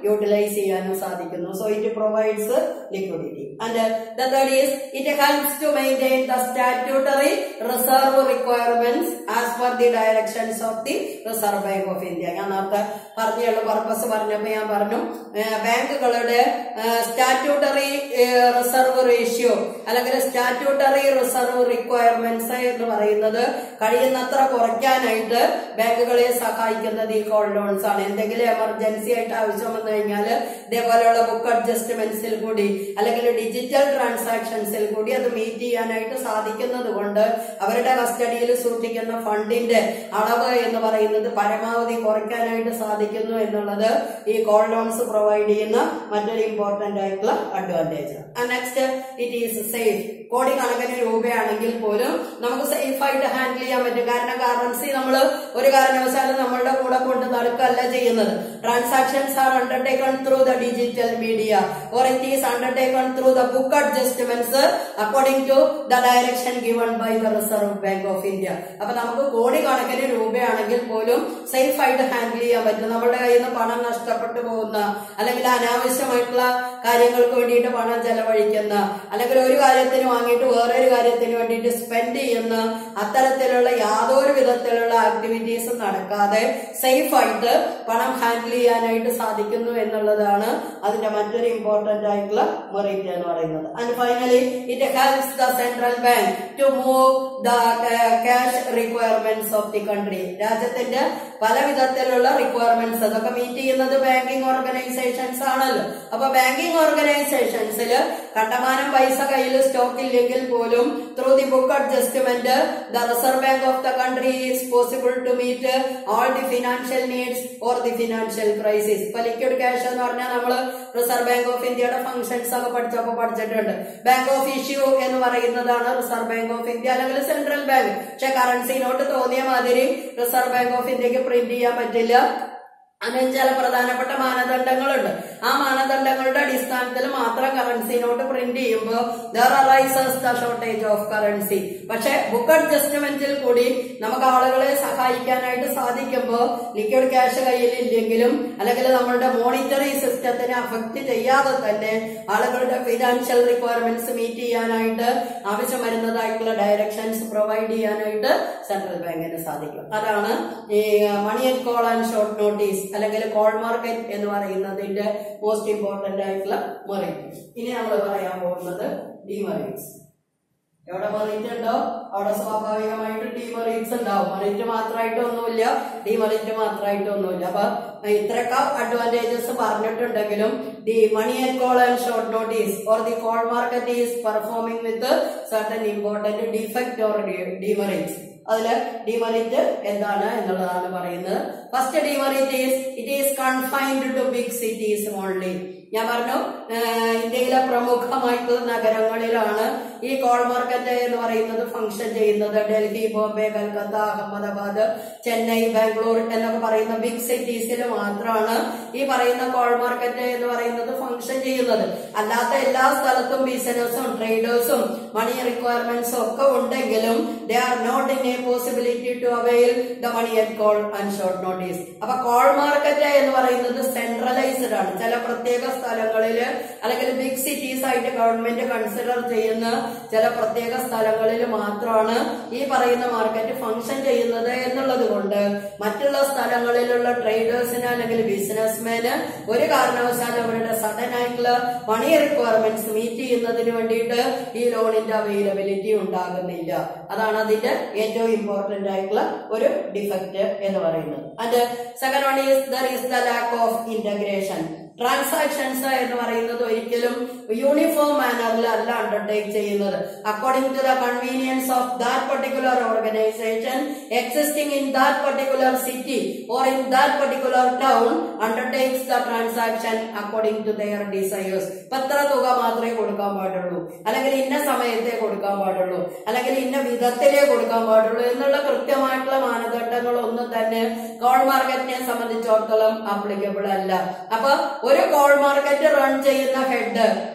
യൂട്ടിലൈസ് ചെയ്യാനും സാധിക്കുന്നു so it provides liquidity and the third is it helps to maintain the statutory reserve requirements as per the directions of the Reserve Bank of India ഞാൻ നേരത്തെ പറഞ്ഞുള്ള പർപ്പസ് പറഞ്ഞപ്പോ ഞാൻ പറഞ്ഞു ഏഹ് ബാങ്കുകളുടെ സ്റ്റാറ്റ്യൂട്ടറി റിസർവ് റേഷ്യോ അല്ലെങ്കിൽ സ്റ്റാറ്റ്യൂട്ടറി റിസർവ് റിക്വയർമെന്റ്സ് എന്ന് പറയുന്നത് കഴിയുന്നത്ര കുറയ്ക്കാനായിട്ട് ബാങ്കുകളെ സഹായിക്കുന്നത് ഈ കോൾ ലോൺസ് ആണ് എന്തെങ്കിലും എമർജൻസി ആയിട്ട് ആവശ്യം വന്നു കഴിഞ്ഞാൽ ഇതേപോലെയുള്ള ബുക്ക് അഡ്ജസ്റ്റ്മെന്റ്സിൽ കൂടി അല്ലെങ്കിൽ ഡിജിറ്റൽ ട്രാൻസാക്ഷൻസിൽ കൂടി അത് മീറ്റ് ചെയ്യാനായിട്ട് സാധിക്കുന്നത് കൊണ്ട് അവരുടെ കസ്റ്റഡിയിൽ സൂക്ഷിക്കുന്ന ഫണ്ടിന്റെ അളവ് എന്ന് പറയുന്നത് പരമാവധി കുറയ്ക്കാനായിട്ട് സാധിക്കുന്നു എന്നുള്ളത് ഈ കോൾ ലോൺസ് പ്രൊവൈഡ് ചെയ്യുന്ന മറ്റൊരു ഇമ്പോർട്ടന്റ് ആയിട്ടുള്ള advantage next it is safe കോടിക്കണക്കിന് രൂപയാണെങ്കിൽ പോലും നമുക്ക് സേഫ് ആയിട്ട് ഹാൻഡിൽ ചെയ്യാൻ പറ്റും കാരണം കറൻസി നമ്മൾ ഒരു കാരണവശാലും നമ്മളുടെ കൂടെ കൊണ്ട് നടക്കല്ല ചെയ്യുന്നത് transactions are undertaken through the digital media or it is undertaken through the book adjustments according to the direction given by the Reserve Bank of India അപ്പൊ നമുക്ക് കോടിക്കണക്കിന് രൂപയാണെങ്കിൽ പോലും സേഫ് ആയിട്ട് ഹാൻഡിൽ ചെയ്യാൻ പറ്റും നമ്മുടെ കയ്യിൽ നിന്ന് പണം നഷ്ടപ്പെട്ടു പോകുന്ന അല്ലെങ്കിൽ അനാവശ്യമായിട്ടുള്ള കാര്യങ്ങൾക്ക് വേണ്ടിയിട്ട് പണം ചെലവഴിക്കുന്ന അല്ലെങ്കിൽ ഒരു കാര്യത്തിന് വാങ്ങിയിട്ട് വേറൊരു കാര്യത്തിന് വേണ്ടിയിട്ട് സ്പെൻഡ് ചെയ്യുന്ന അത്തരത്തിലുള്ള യാതൊരു വിധത്തിലുള്ള ആക്ടിവിറ്റീസും നടക്കാതെ സേഫ് ആയിട്ട് പണം ഹാൻഡിൽ ചെയ്യാനായിട്ട് സാധിക്കുന്നു എന്നുള്ളതാണ് അതിന്റെ മറ്റൊരു ഇമ്പോർട്ടന്റ് ആയിട്ടുള്ള മെറിറ്റ് എന്ന് പറയുന്നത് and finally it helps the central bank to move the cash requirements of the country രാജ്യത്തിന്റെ പല വിധത്തിലുള്ള റിക്വയർമെന്റ്സ് അതൊക്കെ മീറ്റ് ചെയ്യുന്നത് ബാങ്കിങ് ഓർഗനൈസേഷൻസ് ആണല്ലോ അപ്പൊ ബാങ്കിങ് ഓർഗനൈസേഷൻസിൽ കണ്ടമാനം പൈസ കയ്യിൽ സ്റ്റോക്ക് ഇല്ലെങ്കിൽ പോലും through the book adjustment the Reserve Bank of the country is possible to meet all the financial needs or the financial crisis ഇപ്പൊ ലിക്വിഡ് ക്യാഷ് എന്ന് പറഞ്ഞാൽ നമ്മൾ റിസർവ് ബാങ്ക് ഓഫ് ഇന്ത്യയുടെ ഫംഗ്ഷൻസ് ഒക്കെ പഠിച്ചപ്പോൾ പഠിച്ചിട്ടുണ്ട് ബാങ്ക് ഓഫ് ഇഷ്യൂ എന്ന് പറയുന്നതാണ് റിസർവ് ബാങ്ക് ഓഫ് ഇന്ത്യ അല്ലെങ്കിൽ സെൻട്രൽ ബാങ്ക് പക്ഷെ കറൻസി നോട്ട് തോന്നിയ മാതിരി റിസർവ് ബാങ്ക് ഓഫ് ഇന്ത്യക്ക് പ്രിന്റ് ചെയ്യാൻ പറ്റില്ല അതിന് ചില പ്രധാനപ്പെട്ട മാനദണ്ഡങ്ങളുണ്ട് ആ മാനദണ്ഡങ്ങളുടെ അടിസ്ഥാനത്തിൽ മാത്രം കറൻസി നോട്ട് പ്രിന്റ് ചെയ്യുമ്പോൾ there arises the shortage of currency പക്ഷെ ബുക്ക് അഡ്ജസ്റ്റ്മെന്റിൽ കൂടി നമുക്ക് ആളുകളെ സഹായിക്കാനായിട്ട് സാധിക്കുമ്പോൾ ലിക്വിഡ് ക്യാഷ് കയ്യിൽ ഇല്ലെങ്കിലും അല്ലെങ്കിൽ നമ്മളുടെ മോണിറ്ററി സിസ്റ്റത്തിനെ അഫക്ട് ചെയ്യാതെ തന്നെ ആളുകളുടെ ഫിനാൻഷ്യൽ റിക്വയർമെന്റ്സ് മീറ്റ് ചെയ്യാനായിട്ട് ആവശ്യം വരുന്നതായിട്ടുള്ള ഡയറക്ഷൻസ് പ്രൊവൈഡ് ചെയ്യാനായിട്ട് സെൻട്രൽ ബാങ്കിന് സാധിക്കും അതാണ് ഈ money and call and short notice അല്ലെങ്കിൽ കോൾ മാർക്കറ്റ് എന്ന് പറയുന്നതിന്റെ മോസ്റ്റ് ഇമ്പോർട്ടന്റ് ആയിട്ടുള്ള മെറിറ്റ് ഇനി നമ്മൾ പറയാൻ പോകുന്നത് ഡിമെറിറ്റ്സ് എവിടെ മെറിറ്റ് ഉണ്ടോ അവിടെ സ്വാഭാവികമായിട്ട് ഡിമെറിറ്റ്സ് ഉണ്ടാവും മെറിറ്റ് മാത്രമായിട്ട് ഒന്നുമില്ല ഡിമെറിറ്റ് മാത്രമായിട്ട് ഒന്നുമില്ല അപ്പൊ ഇത്രയൊക്കെ അഡ്വാൻറ്റേജസ് പറഞ്ഞിട്ടുണ്ടെങ്കിലും the money and call and short notice or the call market is performing with certain important defect or demerits അതില് ഡിമെറിറ്റ് എന്താണ് എന്നുള്ളതാണ് പറയുന്നത് first demerit is it is confined to big cities only ഞാൻ പറഞ്ഞു ഏഹ് ഇന്ത്യയിലെ പ്രമുഖമായിട്ടുള്ള നഗരങ്ങളിലാണ് ഈ call market എന്ന് പറയുന്നത് ഫംഗ്ഷൻ ചെയ്യുന്നത് ഡൽഹി ബോംബെ കൽക്കത്ത അഹമ്മദാബാദ് ചെന്നൈ ബാംഗ്ലൂർ എന്നൊക്കെ പറയുന്ന ബിഗ് സിറ്റീസിൽ മാത്രമാണ് ഈ പറയുന്ന കോൾ മാർക്കറ്റ് എന്ന് പറയുന്നത് ഫംഗ്ഷൻ ചെയ്യുന്നത് അല്ലാത്ത എല്ലാ സ്ഥലത്തും ബിസിനസ്സും ട്രേഡേഴ്സും മണി റിക്വയർമെന്റ്സും ഒക്കെ ഉണ്ടെങ്കിലും they are not in a possibility to avail the money at call and short notice അപ്പൊ കോൾ മാർക്കറ്റ് എന്ന് പറയുന്നത് സെൻട്രലൈസ്ഡ് ആണ് ചില പ്രത്യേക സ്ഥലങ്ങളിൽ അല്ലെങ്കിൽ ബിഗ് സിറ്റീസ് ആയിട്ട് ഗവൺമെന്റ് കൺസിഡർ ചെയ്യുന്ന ചില പ്രത്യേക സ്ഥലങ്ങളിൽ മാത്രമാണ് ഈ പറയുന്ന മാർക്കറ്റ് ഫംഗ്ഷൻ ചെയ്യുന്നത് എന്നുള്ളത് കൊണ്ട് മറ്റുള്ള സ്ഥലങ്ങളിലുള്ള ട്രേഡേഴ്സിന് അല്ലെങ്കിൽ ബിസിനസ്മാന് ഒരു കാരണവശാലും അവരുടെ സഡൻ ആയിട്ടുള്ള മണി റിക്വയർമെന്റ്സ് മീറ്റ് ചെയ്യുന്നതിന് വേണ്ടിയിട്ട് ഈ ലോണിന്റെ അവൈലബിലിറ്റി ഉണ്ടാകുന്നില്ല അതാണ് അതിന്റെ ഏറ്റവും ഇമ്പോർട്ടന്റ് ആയിട്ടുള്ള ഒരു ഡിഫക്റ്റ് എന്ന് പറയുന്നത് and second one is there is the lack of integration transactions എന്ന് പറയുന്നത് ഒരിക്കലും യൂണിഫോം മാനറിൽ അല്ല അണ്ടർടേക്ക് ചെയ്യുന്നത് according to the convenience of that particular organisation existing in that particular city or in that particular town undertakes the transaction according to their desires ഇപ്പൊ എത്ര തുക മാത്രമേ കൊടുക്കാൻ പാടുള്ളൂ അല്ലെങ്കിൽ ഇന്ന സമയത്തെ കൊടുക്കാൻ പാടുള്ളൂ അല്ലെങ്കിൽ ഇന്ന വിധത്തിലേ കൊടുക്കാൻ പാടുള്ളൂ എന്നുള്ള കൃത്യമായിട്ടുള്ള മാനദണ്ഡങ്ങളൊന്നും തന്നെ കോൾ മാർക്കറ്റിനെ സംബന്ധിച്ചിടത്തോളം ആപ്ലിക്കബിൾ അല്ല അപ്പൊ ഒരു കോൾ മാർക്കറ്റ് റൺ ചെയ്യുന്ന ഹെഡ്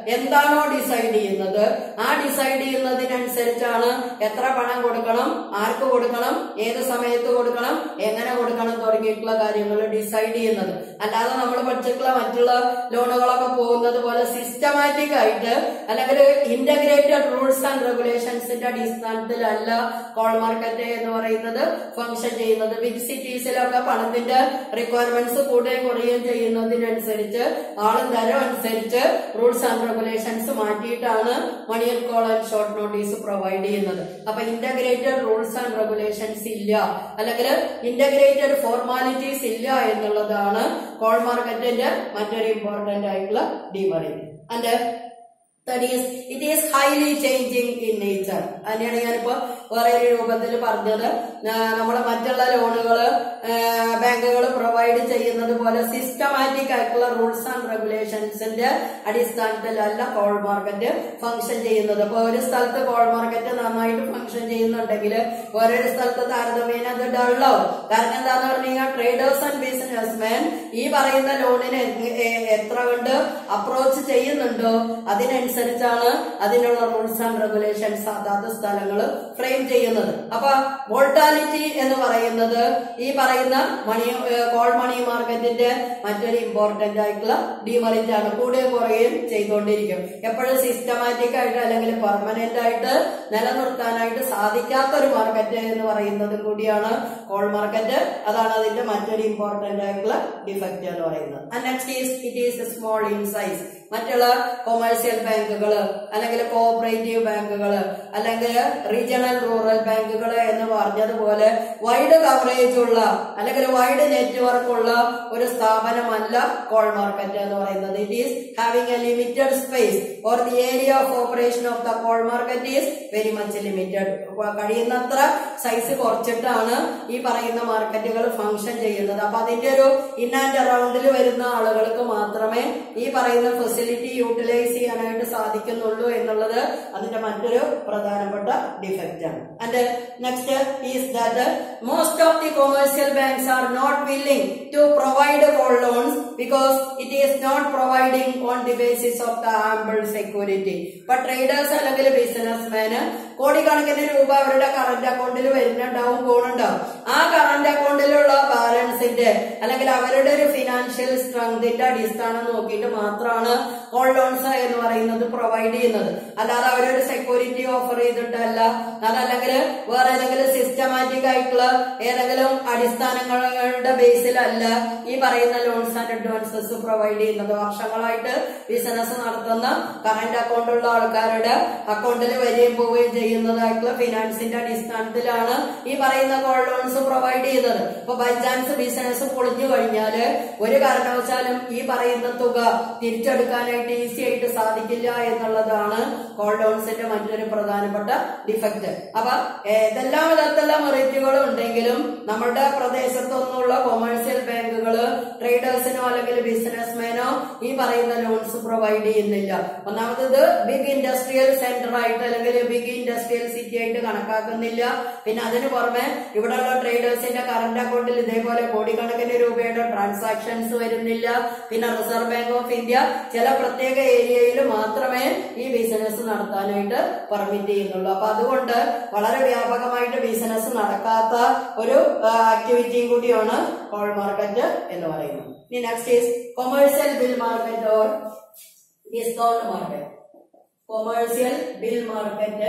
എന്താണോ ഡിസൈഡ് ചെയ്യുന്നത് ആ ഡിസൈഡ് ചെയ്യുന്നതിനനുസരിച്ചാണ് എത്ര പണം കൊടുക്കണം ആർക്ക് കൊടുക്കണം ഏത് സമയത്ത് കൊടുക്കണം എങ്ങനെ കൊടുക്കണം തുടങ്ങിയിട്ടുള്ള കാര്യങ്ങൾ ഡിസൈഡ് ചെയ്യുന്നത് അല്ലാതെ നമ്മൾ പഠിച്ചിട്ടുള്ള മറ്റുള്ള ലോണുകളൊക്കെ പോകുന്നത് പോലെ സിസ്റ്റമാറ്റിക് ആയിട്ട് അല്ലെങ്കിൽ ഇന്റഗ്രേറ്റഡ് റൂൾസ് ആൻഡ് റെഗുലേഷൻസിന്റെ അടിസ്ഥാനത്തിലല്ല കോൾ മാർക്കറ്റ് എന്ന് പറയുന്നത് ഫംഗ്ഷൻ ചെയ്യുന്നത് ബിഗ് സിറ്റീസിലൊക്കെ പണത്തിന്റെ റിക്വയർമെന്റ്സ് കൂടുകയും കുറയുകയും ചെയ്യുന്നതിനനുസരിച്ച് ആളും തരം അനുസരിച്ച് റൂൾസ് ആൻഡ് റെഗുലേഷൻസ് മാറ്റിയിട്ടാണ് money and call and short notice provide ചെയ്യുന്നത് അപ്പൊ ഇന്റഗ്രേറ്റഡ് റൂൾസ് ആൻഡ് റെഗുലേഷൻസ് ഇല്ല അല്ലെങ്കിൽ ഇന്റഗ്രേറ്റഡ് ഫോർമാലിറ്റീസ് ഇല്ല എന്നുള്ളതാണ് കോൾ മാർക്കറ്റിന്റെ മറ്റൊരു ഇമ്പോർട്ടന്റ് ആയിട്ടുള്ള demerit and that is it is highly changing in nature അതിനെയാണ് ഞാനിപ്പോ വേറെ ഒരു രൂപത്തിൽ പറഞ്ഞത് നമ്മൾ മറ്റുള്ള ലോണുകള് ബാങ്കുകൾ പ്രൊവൈഡ് ചെയ്യുന്നത് പോലെ സിസ്റ്റമാറ്റിക് ആയിട്ടുള്ള റൂൾസ് ആൻഡ് റെഗുലേഷൻസിന്റെ അടിസ്ഥാനത്തിലല്ല കോൾ മാർക്കറ്റ് ഫംഗ്ഷൻ ചെയ്യുന്നത് അപ്പൊ ഒരു സ്ഥലത്ത് കോൾ മാർക്കറ്റ് നന്നായിട്ട് ഫംഗ്ഷൻ ചെയ്യുന്നുണ്ടെങ്കിൽ വേറൊരു സ്ഥലത്ത് താരതമ്യേന അത് ഡള്ളാവും കാരണം എന്താന്ന് പറഞ്ഞു കഴിഞ്ഞാൽ ട്രേഡേഴ്സ് ആൻഡ് ബിസിനസ്മാൻ ഈ പറയുന്ന ലോണിന് എത്ര കണ്ട് അപ്രോച്ച് ചെയ്യുന്നുണ്ടോ അതിനനുസരിച്ചാണ് അതിനുള്ള റൂൾസ് ആൻഡ് റെഗുലേഷൻസ് അതാത് സ്ഥലങ്ങൾ ഫ്രെയിം ചെയ്യുന്നത് അപ്പൊ വോൾട്ടാലിറ്റി എന്ന് പറയുന്നത് ഈ പറയുന്ന മണി കോൾ മണി മാർക്കറ്റിന്റെ മറ്റൊരു ഇമ്പോർട്ടന്റ് ആയിട്ടുള്ള ഡിമറിറ്റ് ആണ് കൂടുകയും കുറയുകയും ചെയ്തുകൊണ്ടിരിക്കും എപ്പോഴും സിസ്റ്റമാറ്റിക് ആയിട്ട് അല്ലെങ്കിൽ പെർമനന്റ് ആയിട്ട് നിലനിർത്താനായിട്ട് സാധിക്കാത്ത ഒരു മാർക്കറ്റ് എന്ന് പറയുന്നത് കൂടിയാണ് കോൾ മാർക്കറ്റ് അതാണ് അതിന്റെ മറ്റൊരു ഇമ്പോർട്ടന്റ് ആയിട്ടുള്ള ഡിഫക്റ്റ് എന്ന് പറയുന്നത് next is it is small in size മറ്റുള്ള കൊമേഴ്സ്യൽ ബാങ്കുകൾ അല്ലെങ്കിൽ കോഓപ്പറേറ്റീവ് ബാങ്കുകൾ അല്ലെങ്കിൽ റീജിയണൽ റൂറൽ ബാങ്കുകൾ എന്ന് പറഞ്ഞതുപോലെ വൈഡ് കവറേജ് ഉള്ള അല്ലെങ്കിൽ വൈഡ് നെറ്റ്വർക്ക് ഉള്ള ഒരു സ്ഥാപനമല്ല കോൾ മാർക്കറ്റ് എന്ന് പറയുന്നത് it is having a limited space or the area of operation of the call market is very much limited കഴിയുന്നത്ര സൈസ് കുറച്ചിട്ടാണ് ഈ പറയുന്ന മാർക്കറ്റുകൾ ഫംഗ്ഷൻ ചെയ്യുന്നത് അപ്പൊ അതിന്റെ ഒരു ഇൻ ആൻഡ് അറൌണ്ടിൽ വരുന്ന ആളുകൾക്ക് മാത്രമേ ഈ പറയുന്ന ഫെസിലിറ്റി യൂട്ടിലൈസ് ചെയ്യാനായിട്ട് സാധിക്കുന്നുള്ളൂ എന്നുള്ളത് അതിന്റെ മറ്റൊരു പ്രധാനപ്പെട്ട ഡിഫക്റ്റ് ആണ് and next is that most of the commercial banks are not willing to provide call loans because it is not providing on the basis of the ample security ഇപ്പൊ traders അല്ലെങ്കിൽ ബിസിനസ്മാന് കോടിക്കണക്കിന് രൂപ അവരുടെ കറന്റ് അക്കൗണ്ടിൽ വരുന്നുണ്ടാവും പോകുന്നുണ്ടാവും ആ current അക്കൗണ്ടിലുള്ള ബാലൻസിന്റെ അല്ലെങ്കിൽ അവരുടെ ഒരു ഫിനാൻഷ്യൽ സ്ട്രെങ്തിന്റെ അടിസ്ഥാനം നോക്കിയിട്ട് മാത്രമാണ് കോൾ ലോൺസ് എന്ന് പറയുന്നത് പ്രൊവൈഡ് ചെയ്യുന്നത് അല്ലാതെ അവരൊരു സെക്യൂരിറ്റി ഓഫർ ചെയ്തിട്ടല്ല അതല്ലെങ്കിൽ വേറെ ഏതെങ്കിലും സിസ്റ്റമാറ്റിക് ആയിട്ടുള്ള ഏതെങ്കിലും അടിസ്ഥാനങ്ങളുടെ ബേസിലല്ല ഈ പറയുന്ന ലോൺസ് ആൻഡ് അഡ്വാൻസസ് പ്രൊവൈഡ് ചെയ്യുന്നത് വർഷങ്ങളായിട്ട് ബിസിനസ് നടത്തുന്ന കറന്റ് അക്കൗണ്ട് ഉള്ള ആൾക്കാരുടെ അക്കൗണ്ടിൽ വരികയും പോവുകയും ചെയ്യുന്നതായിട്ടുള്ള ഫിനാൻസിന്റെ അടിസ്ഥാനത്തിലാണ് ഈ പറയുന്ന കോൾ ലോൺസ് പ്രൊവൈഡ് ചെയ്യുന്നത് ഇപ്പൊ ബൈ ചാൻസ് ബിസിനസ് പൊളിഞ്ഞു കഴിഞ്ഞാല് ഒരു കാരണവശാലും ഈ പറയുന്ന തുക തിരിച്ചെടുക്കാനായിട്ട് ഈസി ആയിട്ട് സാധിക്കില്ല എന്നുള്ളതാണ് കോൾ ലോൺസിന്റെ മറ്റൊരു പ്രധാനപ്പെട്ട ഡിഫക്റ്റ് അപ്പൊ ഏതെല്ലാം വിധത്തിലുള്ള മെറിറ്റുകളും ഉണ്ടെങ്കിലും നമ്മുടെ പ്രദേശത്തൊന്നുള്ള കൊമേഴ്സ്യൽ ബാങ്കുകള് ട്രേഡേഴ്സിനോ അല്ലെങ്കിൽ ബിസിനസ്മാനോ ഈ പറയുന്ന ലോൺസ് പ്രൊവൈഡ് ചെയ്യുന്നില്ല ഒന്നാമത്തത് ബിഗ് ഇൻഡസ്ട്രിയൽ സെന്റർ ആയിട്ട് അല്ലെങ്കിൽ ബിഗ് ഇൻഡസ്ട്രിയൽ സിറ്റി ആയിട്ട് കണക്കാക്കുന്നില്ല പിന്നെ അതിന് പുറമെ ഇവിടെയുള്ള ട്രേഡേഴ്സിന്റെ കറന്റ് അക്കൗണ്ടിൽ ഇതേപോലെ കോടിക്കണക്കിന് രൂപയുടെ ട്രാൻസാക്ഷൻസ് വരുന്നില്ല പിന്നെ റിസർവ് ബാങ്ക് ഓഫ് ഇന്ത്യ ചില പ്രത്യേക ഏരിയയിൽ മാത്രമേ ഈ ബിസിനസ് നടത്താനായിട്ട് പെർമിറ്റ് ചെയ്യുന്നുള്ളൂ അപ്പൊ അതുകൊണ്ട് വളരെ വ്യാപകമായിട്ട് ബിസിനസ് നടക്കാത്ത ഒരു ആക്ടിവിറ്റിയും കൂടിയാണ് കോൾ മാർക്കറ്റ് എന്ന് പറയുന്നത് ഇനി next is commercial bill market or discount market commercial bill market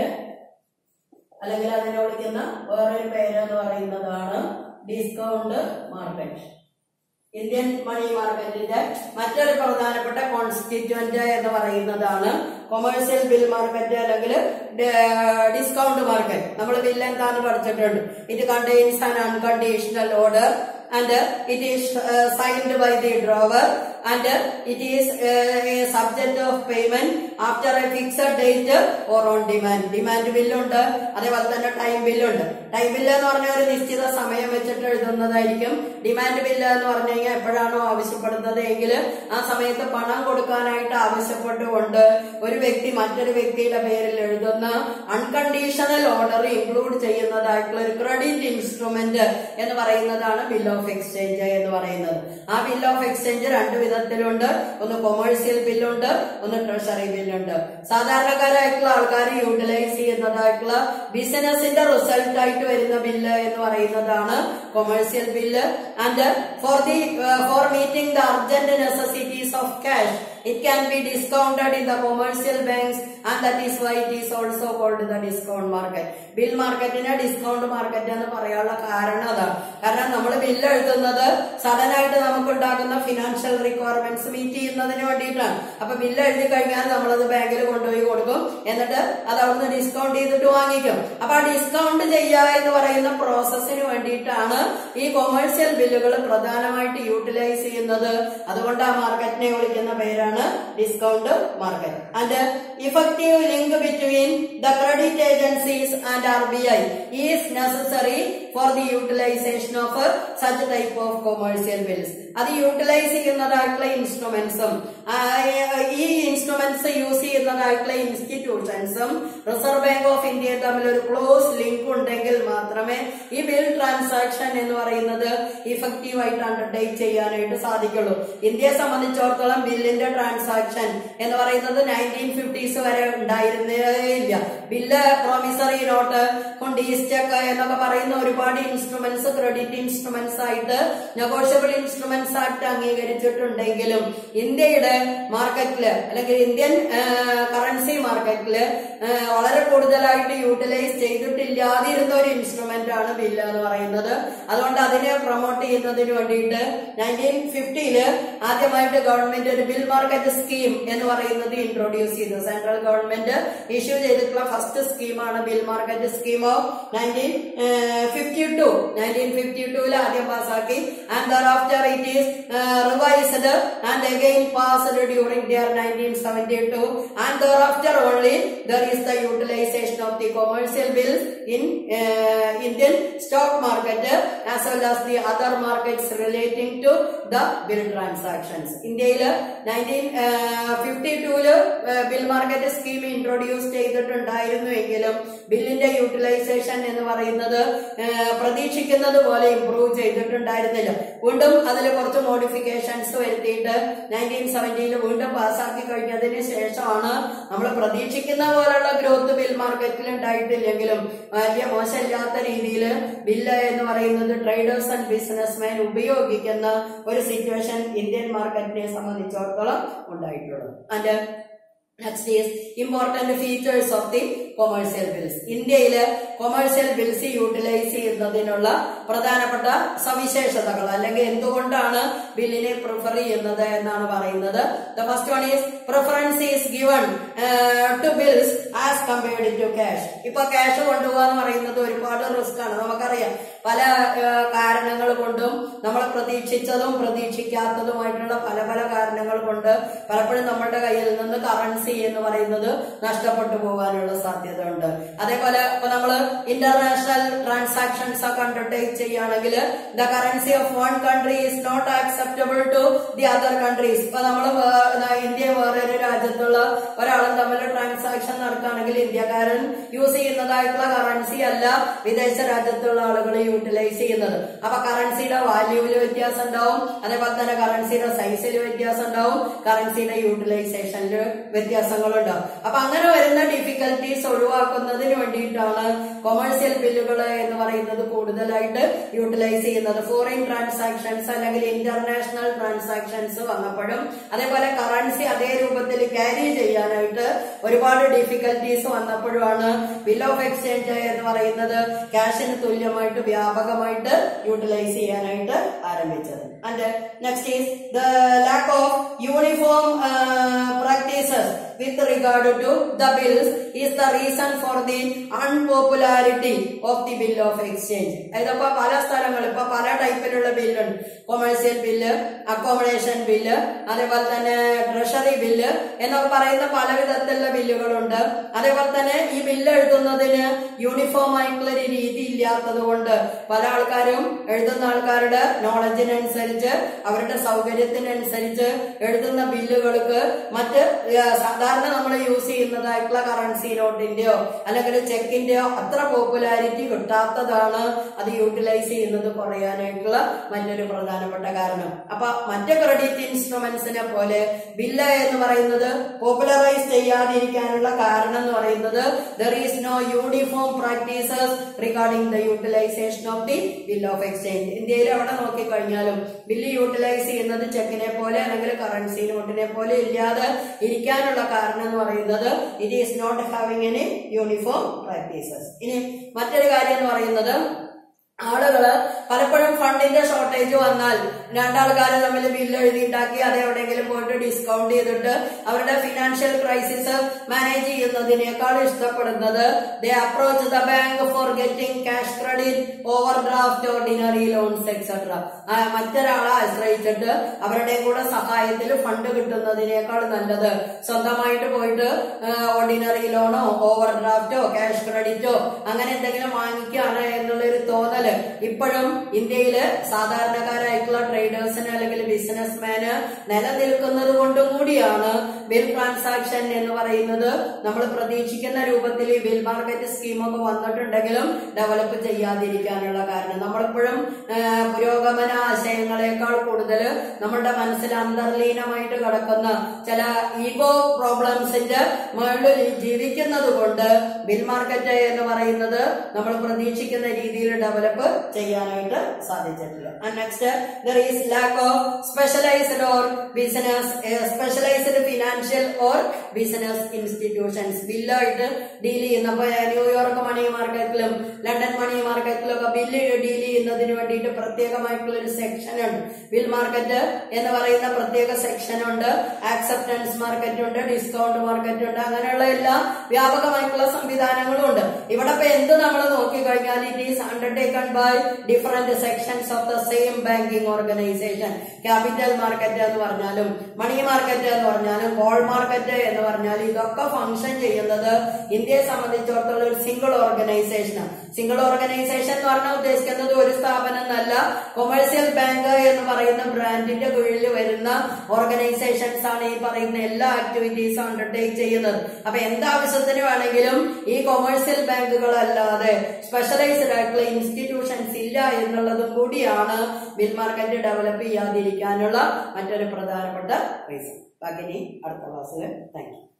അല്ലെങ്കിൽ അതിനെ വിളിക്കുന്ന വേറൊരു പേര് എന്ന് പറയുന്നതാണ് ഡിസ്കൗണ്ട് മാർക്കറ്റ് ഇന്ത്യൻ മണി മാർക്കറ്റിന്റെ മറ്റൊരു പ്രധാനപ്പെട്ട കോൺസ്റ്റിറ്റ്യുവന്റ് എന്ന് പറയുന്നതാണ് കൊമേഴ്സ്യൽ ബിൽ മാർക്കറ്റ് അല്ലെങ്കിൽ ഡിസ്കൗണ്ട് മാർക്കറ്റ് നമ്മൾ ബില്ല് എന്താന്ന് പഠിച്ചിട്ടുണ്ട് it contains an unconditional order and it is signed by the drawer and it is a subject of payment after a fixed date or on demand demand ബില്ലുണ്ട് അതേപോലെ തന്നെ time ബില്ലുണ്ട് time bill എന്ന് പറഞ്ഞാൽ ഒരു നിശ്ചിത സമയം വെച്ചിട്ട് എഴുതുന്നതായിരിക്കും ഡിമാൻഡ് ബില്ല് എന്ന് പറഞ്ഞു കഴിഞ്ഞാൽ എപ്പോഴാണോ ആവശ്യപ്പെടുന്നത് എങ്കിൽ ആ സമയത്ത് പണം കൊടുക്കാനായിട്ട് ആവശ്യപ്പെട്ടുകൊണ്ട് ഒരു വ്യക്തി മറ്റൊരു വ്യക്തിയുടെ പേരിൽ എഴുതുന്ന അൺകണ്ടീഷണൽ ഓർഡർ ഇൻക്ലൂഡ് ചെയ്യുന്നതായിട്ടുള്ള ഒരു ക്രെഡിറ്റ് ഇൻസ്ട്രുമെന്റ് എന്ന് പറയുന്നതാണ് ബിൽ ഓഫ് എക്സ്ചേഞ്ച് എന്ന് പറയുന്നത് ആ ബിൽ ഓഫ് എക്സ്ചേഞ്ച് രണ്ട് വിധ വിധത്തിലുണ്ട് ഒന്ന് കൊമേഴ്സ്യൽ ബില്ലുണ്ട് ഒന്ന് ട്രഷറി ബില്ലുണ്ട് സാധാരണക്കാരായിട്ടുള്ള ആൾക്കാർ യൂട്ടിലൈസ് ചെയ്യുന്നതായിട്ടുള്ള ബിസിനസിന്റെ റിസൾട്ട് ആയിട്ട് വരുന്ന ബില്ല് എന്ന് പറയുന്നതാണ് commercial bill and for the for meeting the urgent necessities of cash it can be discounted in the commercial banks and that is why it is also called the discount market bill മാർക്കറ്റിനെ discount market എന്ന് പറയാനുള്ള കാരണം അതാണ് കാരണം നമ്മൾ bill എഴുതുന്നത് sudden ആയിട്ട് നമുക്ക് ഉണ്ടാകുന്ന ഫിനാൻഷ്യൽ റിക്വയർമെന്റ്സ് മീറ്റ് ചെയ്യുന്നതിന് വേണ്ടിയിട്ടാണ് അപ്പൊ ബില്ല് എഴുതി കഴിഞ്ഞാൽ നമ്മളത് ബാങ്കിൽ കൊണ്ടുപോയി കൊടുക്കും എന്നിട്ട് അത് അവിടുന്ന് ഡിസ്കൗണ്ട് ചെയ്തിട്ട് വാങ്ങിക്കും അപ്പൊ ആ ഡിസ്കൗണ്ട് ചെയ്യുക എന്ന് പറയുന്ന പ്രോസസ്സിന് വേണ്ടിയിട്ടാണ് ഈ കൊമേഴ്സ്യൽ ബില്ലുകൾ പ്രധാനമായിട്ട് യൂട്ടിലൈസ് ചെയ്യുന്നത് അതുകൊണ്ട് ആ മാർക്കറ്റിനെ വിളിക്കുന്ന പേരാണ് discount market and effective link between the credit agencies and R B I is necessary for the utilisation of such type of commercial bills അത് യൂട്ടിലൈസ് ചെയ്യുന്നതായിട്ടുള്ള ഇൻസ്ട്രുമെന്റ്സും ഈ ഇൻസ്ട്രുമെന്റ്സ് യൂസ് ചെയ്യുന്നതായിട്ടുള്ള ഇൻസ്റ്റിറ്റ്യൂഷൻസും റിസർവ് ബാങ്ക് ഓഫ് ഇന്ത്യയും തമ്മിൽ ഒരു ക്ലോസ് ലിങ്ക് ഉണ്ടെങ്കിൽ മാത്രമേ ഈ ബിൽ ട്രാൻസാക്ഷൻ എന്ന് പറയുന്നത് ഇഫക്റ്റീവ് ആയിട്ട് അണ്ടർടേക്ക് ചെയ്യാനായിട്ട് സാധിക്കുള്ളൂ ഇന്ത്യയെ സംബന്ധിച്ചിടത്തോളം ബില്ലിന്റെ ട്രാൻസാക്ഷൻ എന്ന് പറയുന്നത് നയൻറ്റീൻ ഫിഫ്റ്റീസ് വരെ ഉണ്ടായിരുന്നേ ഇല്ല ബില്ല് പ്രോമിസറി നോട്ട് കൊണ്ടീസ്റ്റക്ക് എന്നൊക്കെ പറയുന്ന ഒരുപാട് ഇൻസ്ട്രുമെന്റ്സ് ക്രെഡിറ്റ് ഇൻസ്ട്രുമെന്റ്സ് ആയിട്ട് നെഗോഷ്യബിൾ ഇൻസ്ട്രുമെന്റ്സ് ആയിട്ട് അംഗീകരിച്ചിട്ടുണ്ടെങ്കിലും ഇന്ത്യയുടെ മാർക്കറ്റില് അല്ലെങ്കിൽ ഇന്ത്യൻ കറൻസി മാർക്കറ്റില് വളരെ കൂടുതലായിട്ട് യൂട്ടിലൈസ് ചെയ്തിട്ടില്ലാതിരുന്ന ഒരു ഇൻസ്ട്രുമെന്റ് ആണ് ബില്ല് എന്ന് പറയുന്നത് അതുകൊണ്ട് അതിനെ പ്രൊമോട്ട് ചെയ്യുന്നതിന് വേണ്ടിയിട്ട് നയൻറ്റീൻ ഫിഫ്റ്റിയില് ആദ്യമായിട്ട് ഗവൺമെന്റ് ഒരു ബിൽ മാർക്കറ്റ് സ്കീം എന്ന് പറയുന്നത് ഇൻട്രൊഡ്യൂസ് ചെയ്തു സെൻട്രൽ ഗവൺമെന്റ് ഇഷ്യൂ ചെയ്തിട്ടുള്ള ഫസ്റ്റ് സ്കീമാണ് bill market scheme of nineteen fifty two nineteen fifty ടൂവിൽ ആദ്യം പാസ്സാക്കി and thereafter it is revised and again passed during the year nineteen seventy two and thereafter only there is the utilisation of the commercial bills in Indian stock market as well as the other markets relating to the bill transactions ഇന്ത്യയിൽ nineteen fifty ടൂല് bill market scheme introduce ചെയ്തിട്ടുണ്ടായിരുന്നു എങ്കിലും ബില്ലിന്റെ utilisation എന്ന് പറയുന്നത് പ്രതീക്ഷിക്കുന്നത് പോലെ improve ചെയ്തിട്ടുണ്ടായിരുന്നില്ല വീണ്ടും അതിൽ കുറച്ച് മോഡിഫിക്കേഷൻസ് വരുത്തിയിട്ട് നയൻറ്റീൻ സെവൻറ്റിയിൽ വീണ്ടും പാസ്സാക്കി കഴിഞ്ഞതിന് ശേഷമാണ് നമ്മൾ പ്രതീക്ഷിക്കുന്ന പോലുള്ള ഗ്രോത്ത് ബിൽ മാർക്കറ്റിൽ ഉണ്ടായിട്ടില്ലെങ്കിലും വലിയ മോശമില്ലാത്ത രീതിയിൽ ബില്ല് എന്ന് പറയുന്നത് ട്രേഡേഴ്സ് ആൻഡ് ബിസിനസ്മാൻ ഉപയോഗിക്കുന്ന ഒരു സിറ്റുവേഷൻ ഇന്ത്യൻ മാർക്കറ്റിനെ സംബന്ധിച്ചിടത്തോളം ഉണ്ടായിട്ടുള്ളത് and next is important features of the commercial bills ഇന്ത്യയിൽ കൊമേഴ്സ്യൽ ബിൽസ് യൂട്ടിലൈസ് ചെയ്യുന്നതിനുള്ള പ്രധാനപ്പെട്ട സവിശേഷതകൾ അല്ലെങ്കിൽ എന്തുകൊണ്ടാണ് ബില്ലിനെ പ്രിഫർ ചെയ്യുന്നത് എന്നാണ് പറയുന്നത് the first one is preference is given to bills as compared to cash ഇപ്പൊ ക്യാഷ് കൊണ്ടുപോകുക എന്ന് പറയുന്നത് ഒരുപാട് റിസ്ക് ആണ് നമുക്കറിയാം പല കാരണങ്ങൾ കൊണ്ടും നമ്മൾ പ്രതീക്ഷിച്ചതും പ്രതീക്ഷിക്കാത്തതുമായിട്ടുള്ള പല പല കാരണങ്ങൾ കൊണ്ട് പലപ്പോഴും നമ്മുടെ കയ്യിൽ നിന്ന് കറൻസി എന്ന് പറയുന്നത് നഷ്ടപ്പെട്ടു പോകാനുള്ള സാധ്യത ഉണ്ട് അതേപോലെ ഇപ്പൊ നമ്മൾ ഇന്റർനാഷണൽ ട്രാൻസാക്ഷൻസ് ഒക്കെ അണ്ടർടേക്ക് ചെയ്യുകയാണെങ്കിൽ the currency of one country is not acceptable to the other countries ഇപ്പൊ നമ്മൾ ഇന്ത്യ വേറൊരു രാജ്യത്തുള്ള ഒരാളും തമ്മിൽ ട്രാൻസാക്ഷൻ നടക്കുകയാണെങ്കിൽ ഇന്ത്യക്കാരൻ യൂസ് ചെയ്യുന്നതായിട്ടുള്ള കറൻസി അല്ല വിദേശ രാജ്യത്തുള്ള ആളുകൾ യൂട്ടിലൈസ് ചെയ്യുന്നത് അപ്പൊ കറൻസിയുടെ വാല്യൂവിൽ വ്യത്യാസം ഉണ്ടാവും അതേപോലെ തന്നെ കറൻസിയുടെ സൈസിൽ വ്യത്യാസം ഉണ്ടാവും കറൻസിയുടെ യൂട്ടിലൈസേഷനിൽ വ്യത്യാസങ്ങളുണ്ടാവും അപ്പൊ അങ്ങനെ വരുന്ന ഡിഫിക്കൽട്ടീസ് ഒഴിവാക്കുന്നതിന് വേണ്ടിയിട്ടാണ് കൊമേഴ്സ്യൽ ബില്ലുകൾ എന്ന് പറയുന്നത് കൂടുതലായിട്ട് യൂട്ടിലൈസ് ചെയ്യുന്നത് ഫോറിൻ ട്രാൻസാക്ഷൻസ് അല്ലെങ്കിൽ ഇന്റർനാഷണൽ ട്രാൻസാക്ഷൻസ് വന്നപ്പോഴും അതേപോലെ കറൻസി അതേ രൂപത്തിൽ ക്യാരി ചെയ്യാനായിട്ട് ഒരുപാട് ഡിഫിക്കൽട്ടീസ് വന്നപ്പോഴുമാണ് ബിൽ ഓഫ് എക്സ്ചേഞ്ച് എന്ന് പറയുന്നത് ക്യാഷിന് തുല്യമായിട്ട് വ്യാപകമായിട്ട് യൂട്ടിലൈസ് ചെയ്യാനായിട്ട് ആരംഭിച്ചത് and next is the lack of uniform practices with regard to the bills is the reason for the unpopularity of the bill of exchange ഇതിപ്പോ പല സ്ഥലങ്ങളിൽ ഇപ്പൊ പല ടൈപ്പിലുള്ള ബില്ലുണ്ട് കൊമേഴ്സ്യൽ ബില്ല് അക്കോമഡേഷൻ ബില്ല് അതേപോലെ തന്നെ ട്രഷറി ബില്ല് എന്നൊക്കെ പറയുന്ന പല വിധത്തിലുള്ള ബില്ലുകളുണ്ട് അതേപോലെ തന്നെ ഈ ബില്ല് എഴുതുന്നതിന് യൂണിഫോം ആയിട്ടുള്ള ഒരു രീതി ഇല്ലാത്തത് കൊണ്ട് പല ആൾക്കാരും എഴുതുന്ന ആൾക്കാരുടെ നോളജിനനുസരിച്ച് അവരുടെ സൗകര്യത്തിനനുസരിച്ച് എഴുതുന്ന ബില്ലുകൾക്ക് മറ്റ് സാധാരണ സാധാരണ നമ്മൾ യൂസ് ചെയ്യുന്നതായിട്ടുള്ള കറൻസി നോട്ടിന്റെയോ അല്ലെങ്കിൽ ചെക്കിന്റെയോ അത്ര പോപ്പുലാരിറ്റി കിട്ടാത്തതാണ് അത് യൂട്ടിലൈസ് ചെയ്യുന്നത് കുറയാനായിട്ടുള്ള മറ്റൊരു പ്രധാനപ്പെട്ട കാരണം അപ്പൊ മറ്റ് ക്രെഡിറ്റ് ഇൻസ്ട്രുമെന്റ്സിനെ പോലെ ബില്ല് എന്ന് പറയുന്നത് പോപ്പുലറൈസ് ചെയ്യാതിരിക്കാനുള്ള കാരണം എന്ന് പറയുന്നത് there is no uniform practices regarding the utilisation of the bill of exchange ഇന്ത്യയിൽ എവിടെ നോക്കിക്കഴിഞ്ഞാലും ബില്ല് യൂട്ടിലൈസ് ചെയ്യുന്നത് ചെക്കിനെ പോലെ അല്ലെങ്കിൽ കറൻസി നോട്ടിനെ പോലെ ഇല്ലാതെ ഇരിക്കാനുള്ള കാരണം എന്ന് പറയുന്നത് it is not having any uniform practices ഇനി മറ്റൊരു കാര്യം എന്ന് പറയുന്നത് ആളുകള് പലപ്പോഴും ഫണ്ടിന്റെ ഷോർട്ടേജ് വന്നാൽ രണ്ടാൾക്കാർ തമ്മിൽ ബില്ല് എഴുതിയിട്ടുണ്ടാക്കി അത് എവിടെയെങ്കിലും പോയിട്ട് ഡിസ്കൗണ്ട് ചെയ്തിട്ട് അവരുടെ ഫിനാൻഷ്യൽ ക്രൈസിസ് മാനേജ് ചെയ്യുന്നതിനേക്കാൾ ഇഷ്ടപ്പെടുന്നത് they approach the bank for getting cash credit overdraft ordinary loans etcetera മറ്റൊരാളെ ആശ്രയിച്ചിട്ട് അവരുടെ കൂടെ സഹായത്തിൽ ഫണ്ട് കിട്ടുന്നതിനേക്കാൾ നല്ലത് സ്വന്തമായിട്ട് പോയിട്ട് ഓർഡിനറി ലോണോ ഓവർ ഡ്രാഫ്റ്റോ ക്യാഷ് ക്രെഡിറ്റോ അങ്ങനെ എന്തെങ്കിലും വാങ്ങിക്കുകയാണ് എന്നുള്ളൊരു തോന്നല് ഇപ്പോഴും ഇന്ത്യയില് സാധാരണക്കാരായിട്ടുള്ള ട്രേഡേഴ്സിന് അല്ലെങ്കിൽ ബിസിനസ്മാന് നിലനിൽക്കുന്നത് കൊണ്ടും കൂടിയാണ് ബിൽ ട്രാൻസാക്ഷൻ എന്ന് പറയുന്നത് നമ്മൾ പ്രതീക്ഷിക്കുന്ന രൂപത്തിൽ ഈ ബിൽ മാർക്കറ്റ് സ്കീമൊക്കെ വന്നിട്ടുണ്ടെങ്കിലും ഡെവലപ്പ് ചെയ്യാതിരിക്കാനുള്ള കാരണം നമ്മളിപ്പോഴും ആ, പുരോഗമന ആശയങ്ങളെക്കാൾ കൂടുതൽ നമ്മളുടെ മനസ്സിൽ അന്തർലീനമായിട്ട് കിടക്കുന്ന ചില ഈഗോ പ്രോബ്ലംസിന്റെ മുകളിൽ ജീവിക്കുന്നത് കൊണ്ട് ബിൽ മാർക്കറ്റ് എന്ന് പറയുന്നത് നമ്മൾ പ്രതീക്ഷിക്കുന്ന രീതിയിൽ ഡെവലപ്പ് ചെയ്യാനായിട്ട് സാധിച്ചിട്ടില്ല next there is lack of specialised or business specialised financial or business institutions ബില്ലായിട്ട് ഡീൽ ചെയ്യുന്ന ഇപ്പൊ ന്യൂയോർക്ക് മണി മാർക്കറ്റിലും ലണ്ടൻ മണി മാർക്കറ്റിലും ഒക്കെ ബില്ല് ഡീൽ ചെയ്യുന്നതിന് വേണ്ടിയിട്ട് പ്രത്യേകമായിട്ടുള്ള ഒരു സെക്ഷൻ ഉണ്ട് ബിൽ മാർക്കറ്റ് എന്ന് പറയുന്ന പ്രത്യേക സെക്ഷൻ ഉണ്ട് ആക്സെപ്റ്റൻസ് മാർക്കറ്റ് ഉണ്ട് ഡിസ്കൗണ്ട് മാർക്കറ്റ് ഉണ്ട് അങ്ങനെയുള്ള എല്ലാ വ്യാപകമായിട്ടുള്ള സംവിധാനങ്ങളും ഉണ്ട് ഇവിടെ ഇപ്പൊ എന്ത് നമ്മൾ നോക്കിക്കഴിഞ്ഞാൽ it is undertaken by different sections of the same banking organisation capital market എന്ന് പറഞ്ഞാലും മണി മാർക്കറ്റ് എന്ന് പറഞ്ഞാലും കോൾ മാർക്കറ്റ് എന്ന് പറഞ്ഞാലും ഇതൊക്കെ ഫംഗ്ഷൻ ചെയ്യുന്നത് ഇന്ത്യയെ സംബന്ധിച്ചിടത്തോളം ഒരു സിംഗിൾ ഓർഗനൈസേഷനാണ് സിംഗിൾ ഓർഗനൈസേഷൻ എന്ന് പറഞ്ഞാൽ ഉദ്ദേശിക്കുന്നത് ഒരു സ്ഥാപനം എന്നല്ല കൊമേഴ്സ്യൽ ബാങ്ക് എന്ന് പറയുന്ന ബ്രാൻഡിന്റെ കീഴിൽ വരുന്ന ഓർഗനൈസേഷൻസ് ആണ് ഈ പറയുന്ന എല്ലാ ആക്ടിവിറ്റീസും അണ്ടർടേക്ക് ചെയ്യുന്നത് അപ്പൊ എന്താവശ്യത്തിന് വേണമെങ്കിലും ഈ കൊമേഴ്സ്യൽ ബാങ്കുകളല്ലാതെ സ്പെഷ്യലൈസ്ഡ് ആയിട്ടുള്ള ഇൻസ്റ്റിറ്റ്യൂഷൻസ് ഇല്ല എന്നുള്ളതും കൂടിയാണ് ബിൽ മാർക്കറ്റ് ഡെവലപ്പ് ചെയ്യാതിരിക്കാനുള്ള മറ്റൊരു പ്രധാനപ്പെട്ട റീസൺ ബാക്കി ഇനി അടുത്ത ക്ലാസ്സിൽ താങ്ക് യു